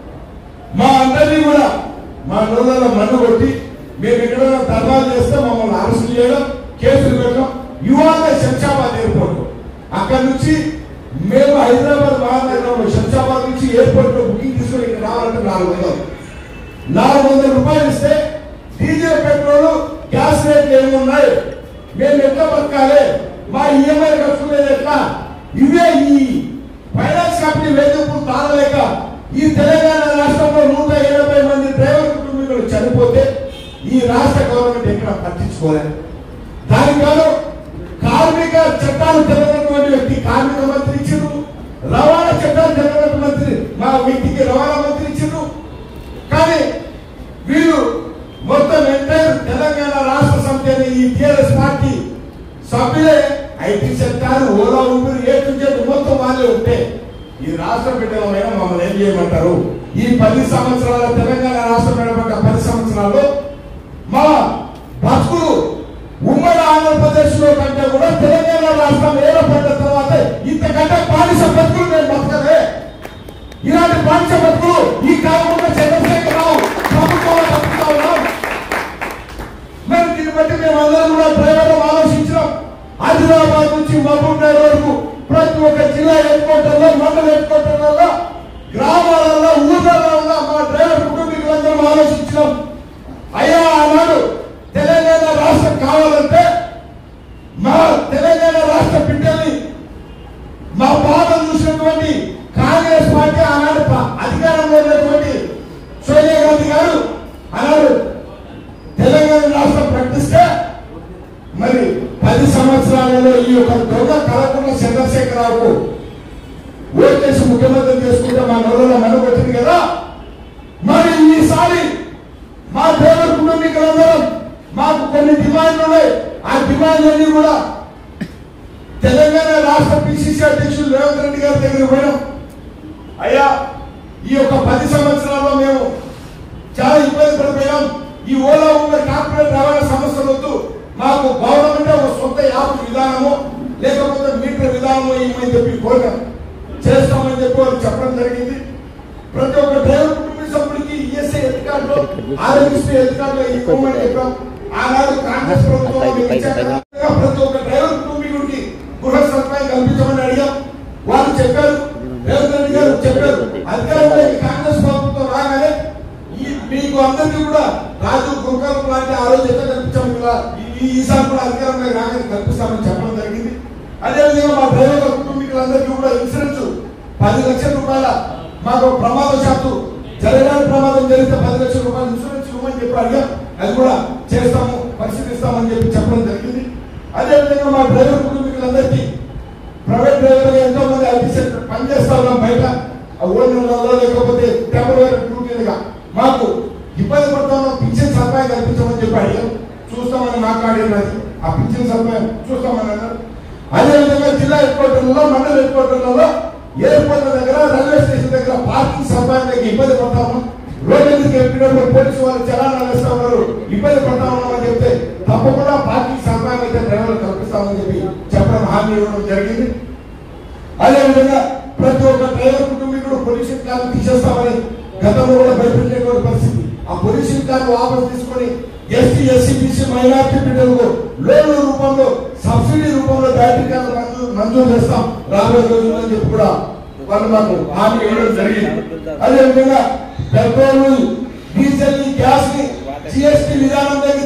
S1: మా అందరినీ కూడా మా నోళ్ళలో మన్ను కొట్టి మేము ఎక్కడైనా ధర్నాలు చేస్తే మమ్మల్ని అరెస్ట్ చేయడం కేసులు పెట్టడం ఇవాళ శంషాబాద్ ఎయిర్పోర్ట్ అక్కడ నుంచి మేము హైదరాబాద్ మహానగరంలో శంషాబాద్ నుంచి ఎయిర్పోర్ట్ లో బుకింగ్ తీసుకొని ఇక్కడ రావాలంటే నాలుగు వందలు నాలుగు వందల రూపాయలు ఇస్తే డీజిల్ పెట్రోల్ గ్యాస్ రేట్లు ఏమి ఉన్నాయి మేము ఎట్లా బతకాలి మా ఈఎంఐ కట్టుకునేది ఎట్లా ఇవే ఈ ఫైనాన్స్ కంపెనీ వేధింపులు తాగలేక ఈ తెలంగాణ రాష్ట్రంలో నూట ఎనభై మంది డ్రైవర్ కుటుంబీకులు చనిపోతే ఈ రాష్ట్ర గవర్నమెంట్ ఎక్కడ పట్టించుకోలేదు దానికి గాను కార్మిక చట్టాలు తెలియనటువంటి వ్యక్తి కార్మిక మంత్రి ఇచ్చిండ్రు రవాణా చట్టాలు తెలియనటువంటి మంత్రి మా వ్యక్తికి రవాణా మంత్రి ఇచ్చిండ్రు కానీ వీళ్ళు మొత్తం ఎంటైర్ తెలంగాణ రాష్ట్ర సమితి అనే ఈ టిఆర్ఎస్ పార్టీ సభ్యులే ఐటీ సెక్టార్ ఓలా ఊపిరి ఏ టు జెడ్ మొత్తం వాళ్ళే ఉంటే ఈ రాష్ట్ర బిడ్డలమైన మమ్మల్ని ఏం చేయమంటారు ఈ పది సంవత్సరాల తెలంగాణ రాష్ట్రం ఏర్పడ్డ పది సంవత్సరాల్లో మా బతుకులు ఉమ్మడి ఆంధ్రప్రదేశ్ లో కంటే కూడా తెలంగాణ రాష్ట్రం ఏర్పడ్డ తర్వాత ఇంతకంటే బానిస బతుకులు మేము బతకలే ఇలాంటి బానిస బతుకులు ఈ కాలంలో చంద్రశేఖరరావు ప్రభుత్వంలో బతుకుతా ఉన్నాం మరి దీన్ని బట్టి మేము అందరం కూడా డ్రైవర్లు ఆలోచించినాం ఆదిలాబాద్ నుంచి మహబూబ్ నగర్ వరకు ప్రతి ఒక్క జిల్లా హెడ్ క్వార్టర్లో మండల హెడ్ క్వార్టర్లలో గ్రామాలలో ఊర్లలో మా డ్రైవర్ కుటుంబీకులందరం ఆలోచించినాం అయ్యా ఆనాడు తెలంగాణ రాష్ట్రం కావాలంటే మా తెలంగాణ రాష్ట్ర బిడ్డల్ని మా బాధ చూసినటువంటి కాంగ్రెస్ పార్టీ ఆనాడు ప- అధికారంలో ఉన్నటువంటి సోనియా గాంధీ గారు ఆనాడు తెలంగాణ రాష్ట్రం ప్రకటిస్తే మరి పది సంవత్సరాలలో ఈ యొక్క దొంగ కలకుండా చంద్రశేఖరరావుకు ఓటేసి ముఖ్యమంత్రి చేసుకుంటే మా నోళ్ళలో మనుగొట్టింది కదా మరి ఈసారి మా దేవర కుటుంబీకులందరం మాకు కొన్ని డిమాండ్లు ఉన్నాయి ఆ డిమాండ్లన్నీ కూడా తెలంగాణ రాష్ట్ర పిసిసి అధ్యక్షులు రేవంత్ రెడ్డి గారి దగ్గరికి పోయినాం అయ్యా ఈ యొక్క పది సంవత్సరాల్లో మేము చాలా ఇబ్బంది పడిపోయాం ఈ ఓలా ఊబర్ కార్పొరేట్ రవాణా సంస్థలు వద్దు మాకు గవర్నమెంట్ ఒక సొంత యాప్ విధానము లేకపోతే మీటర్ విధానము ఇవ్వమని చెప్పి కోరినాం చేస్తామని చెప్పి వాళ్ళు చెప్పడం జరిగింది ప్రతి ఒక్క డ్రైవర్ కుటుంబ సభ్యుడికి ESI health card Aarogyasri health card ఇవ్వమని చెప్పాం ఆనాడు కాంగ్రెస్ ప్రభుత్వం మేము ఇచ్చాక ప్రతి ఒక్క డ్రైవర్ కుటుంబీకుడికి గృహ సదుపాయం కల్పించమని అడిగాం వాళ్ళు చెప్పారు రేవంత్ రెడ్డి గారు చెప్పారు అధికారంలోకి కాంగ్రెస్ ప్రభుత్వం రాగానే ఈ మీకు అందరికీ కూడా రాజు గురుకాలం లాంటి ఆ రోజు ఎట్లా కల్పించాము ఇలా ఈ- ఈసారి కూడా అధికారంలోకి రాగానే కల్పిస్తామని చెప్పడం జరిగింది అదేవిధంగా మా డ్రైవర్ల కుటుంబీకులందరికీ కూడా ఇన్సూరెన్స్ పది లక్షల రూపాయల మాకు ప్రమాదశాత్తు జరగడానికి ప్రమాదం జరిగితే పది లక్షల రూపాయలు ఇన్సూరెన్స్ ఇవ్వమని చెప్పి అడిగాం అది కూడా చేస్తాము పరిశీలిస్తామని చెప్పి చెప్పడం జరిగింది అదేవిధంగా మా డ్రైవర్ కుటుంబీకులందరికీ ప్రైవేట్ డ్రైవర్ ఎంతో మంది ఐటీ సెక్టర్ పనిచేస్తా ఉన్నాం బయట ఆ ఓనర్లలో లేకపోతే టెంపరీ డ్యూటీలుగా మాకు ఇబ్బంది పడుతా ఉన్నాం పింఛన్ సదుపాయం కల్పించమని చెప్పి అడిగాం చూస్తామని మాట్లాడినది ఆ పింఛన్ సదుపాయం చూస్తామని అన్నారు అదేవిధంగా జిల్లా హెడ్ క్వార్టర్లలో మండల హెడ్ క్వార్టర్లలో ఎయిర్పోర్ట్ దగ్గర రైల్వే స్టేషన్ దగ్గర పార్కింగ్ సదుపాయం దగ్గర ఇబ్బంది పడతా ఉన్నాం రోడ్డు మీదకి ఎక్కినప్పుడు పోలీసు వాళ్ళు చలానా వేస్తా ఉన్నారు ఇబ్బంది పడతా ఉన్నామని చెప్తే తప్పకుండా పార్కింగ్ సదుపాయం అయితే డ్రైవర్లు కల్పిస్తామని చెప్పి చెప్పడం హామీ ఇవ్వడం జరిగింది అదేవిధంగా ప్రతి ఒక్క డ్రైవర్ కుటుంబీకుడు పొల్యూషన్ కార్డు తీసేస్తామని గతంలో కూడా భయపెట్టినటువంటి పరిస్థితి ఆ పొల్యూషన్ కార్డు వాపసు తీసుకొని ఎస్టీ ఎస్సీ బీసీ మైనార్టీ బిడ్డలకు లోన్ల రూపంలో సబ్సిడీ రూపంలో బ్యాటరీ కార్డు మంజూరు మంజూరు చేస్తాం రాబోయే రోజుల్లో అని చెప్పి కూడా వాళ్ళు మాకు హామీ ఇవ్వడం జరిగింది అదేవిధంగా పెట్రోల్ డీజిల్ ని గ్యాస్ ని జిఎస్టీ విధానం దగ్గర తీసుకు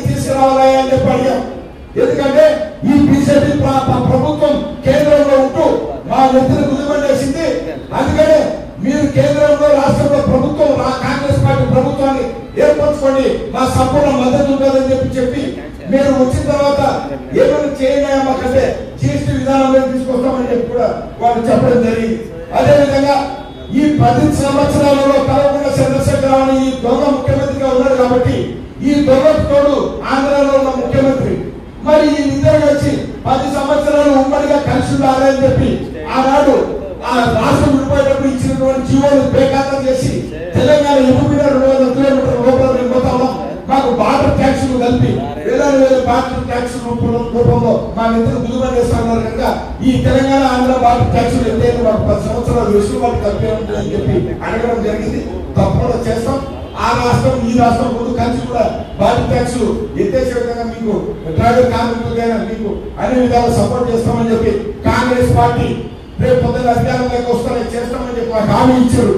S1: తీసుకురావాలని అని చెప్పి అడిగాం ఎందుకంటే ఈ బీజేపీ ప్రభుత్వం కేంద్రంలో ఉంటూ మా నెత్తిన కుదిమండేసింది అందుకనే మీరు కేంద్రంలో రాష్ట్రంలో ప్రభుత్వం రా- కాంగ్రెస్ పార్టీ ప్రభుత్వాన్ని ఏర్పరచుకోండి మా సంపూర్ణ మద్దతు ఉంటుందని చెప్పి చెప్పి మీరు వచ్చిన తర్వాత ఏమైనా చేయండి మాకంటే జీఎస్టీ విధానంలో తీసుకొస్తామని చెప్పి కూడా వాళ్ళు చెప్పడం జరిగింది అదే విధంగా ఈ పది సంవత్సరాలలో కలవకుండా చంద్రశేఖరరావు అని ఈ దొంగ ముఖ్యమంత్రిగా ఉన్నాడు కాబట్టి ఈ దొంగ తోడు ఆంధ్రాలో ఉన్న ముఖ్యమంత్రి మరి ఈ ఇద్దరు వచ్చి పది సంవత్సరాలు ఉమ్మడిగా కలిసి ఉండాలి అని చెప్పి ఆనాడు ఆ రాష్ట్రం విడిపోయేటప్పుడు ఇచ్చినటువంటి జీవోలు బేఖాతం చేసి తెలంగాణ ఎప్పుడు రెండు వందల కిలోమీటర్ల లోపల మేము పోతా ఉన్నాం మాకు బార్డర్ ట్యాక్స్ కలిపి వేలాది వేల బార్డర్ ట్యాక్స్ రూపంలో రూపంలో మా ఇద్దరు దిగుబడి చేస్తున్నారు కనుక ఈ తెలంగాణ ఆంధ్ర బార్డర్ ట్యాక్స్ ఎంతైతే మాకు పది సంవత్సరాలు వెసులుబాటు కలిపి ఉంటుందని చెప్పి అడగడం జరిగింది తప్పకుండా చేస్తాం ఆ రాష్ట్రం ఈ రాష్ట్రం ముందు కలిసి కూడా బాడీ ట్యాక్స్ ఎత్తేసే విధంగా మీకు డ్రైవర్ కార్మికులకైనా మీకు అన్ని విధాలు సపోర్ట్ చేస్తామని చెప్పి కాంగ్రెస్ పార్టీ రేపు పొద్దున అధికారంలోకి వస్తామని చేస్తామని చెప్పి మాకు హామీ ఇచ్చారు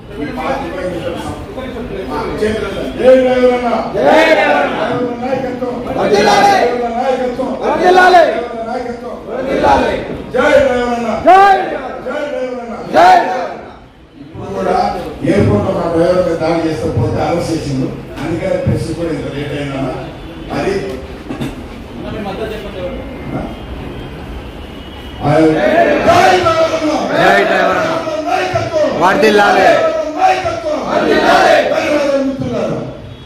S1: జై డ్రైవర్ అన్న జై డ్రైవర్ నాయకత్వం డ్రైవర్ల నాయకత్వం డ్రైవర్ల నాయకత్వం జై డ్రైవర్ అన్న జై జై డ్రైవర్ అన్న జై ఇప్పుడు కూడా ఎయిర్పోర్ట్ లో మా డ్రైవర్ మీద దాడి చేస్తే పోతే అరెస్ట్ చేసిండు అందుకని ప్రెస్ కూడా ఇంత లేట్ అయినా అది జై డ్రైవర్ అన్న
S3: జై డ్రైవర్ అన్న.
S1: నాయకత్వం
S3: వర్ధిల్లాలి.
S1: నాయకత్వం ధన్యవాదాలు మిత్రులారా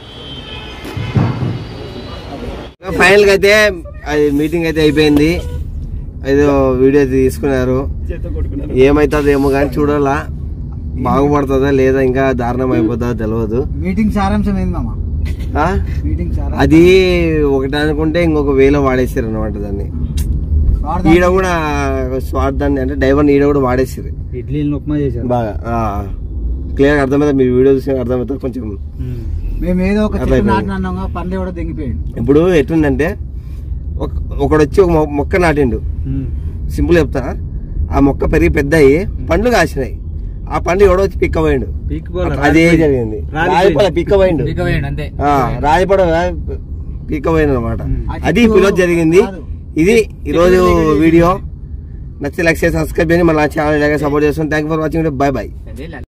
S2: ఫైనల్ గా అయితే అది మీటింగ్ అయితే అయిపోయింది ఏదో వీడియో తీసుకున్నారు ఏమైతుందో ఏమో కానీ చూడాలా బాగుపడుతుందా లేదా ఇంకా దారుణం అయిపోతుందో తెలియదు
S10: మీటింగ్ సారాంశం ఏంది మామ
S2: ఆ?
S10: మీటింగ్ సారాంశం
S2: అది ఒకటి అనుకుంటే ఇంకొక వేలో వాడేసారు అనమాట దాన్ని ఈడ కూడా స్వార్థాన్ని అంటే డైవర్ని ఈడ కూడా వాడేసారు
S10: ఇడ్లీని ఉప్మా చేశారు
S2: బాగా క్లియర్ అర్థమైతే మీరు వీడియో చూసిన అర్థమవుతుంది కొంచెం
S10: మేము ఏదో ఒక
S2: అట్లా
S10: చెట్టు
S2: అయిపోయింది.
S10: నాటినా పండ్లు కూడా దిగిపోయాడు
S2: ఇప్పుడు ఎట్లుందంటే ఒక ఒకడు వచ్చి ఒక మొ- మొక్క నాటిండు సింపుల్ చెప్తా ఆ మొక్క పెరిగి పెద్ద అయ్యి పండ్లు కాసినాయి ఆ పండు ఎవడో వచ్చి పిక్కపోయిండు అదే జరిగింది రాజపడ పిక్కపోయిండు
S8: అంతే
S2: ఆ, రాజపడ పిక్కపోయిండు అనమాట అది ఈరోజు జరిగింది ఇది ఈరోజు వీడియో నచ్చి లైక్ చేసి సబ్స్క్రైబ్ చేయండి మన ఛానల్ ఇలాగే సపోర్ట్ చేస్తాం thank for watching bye by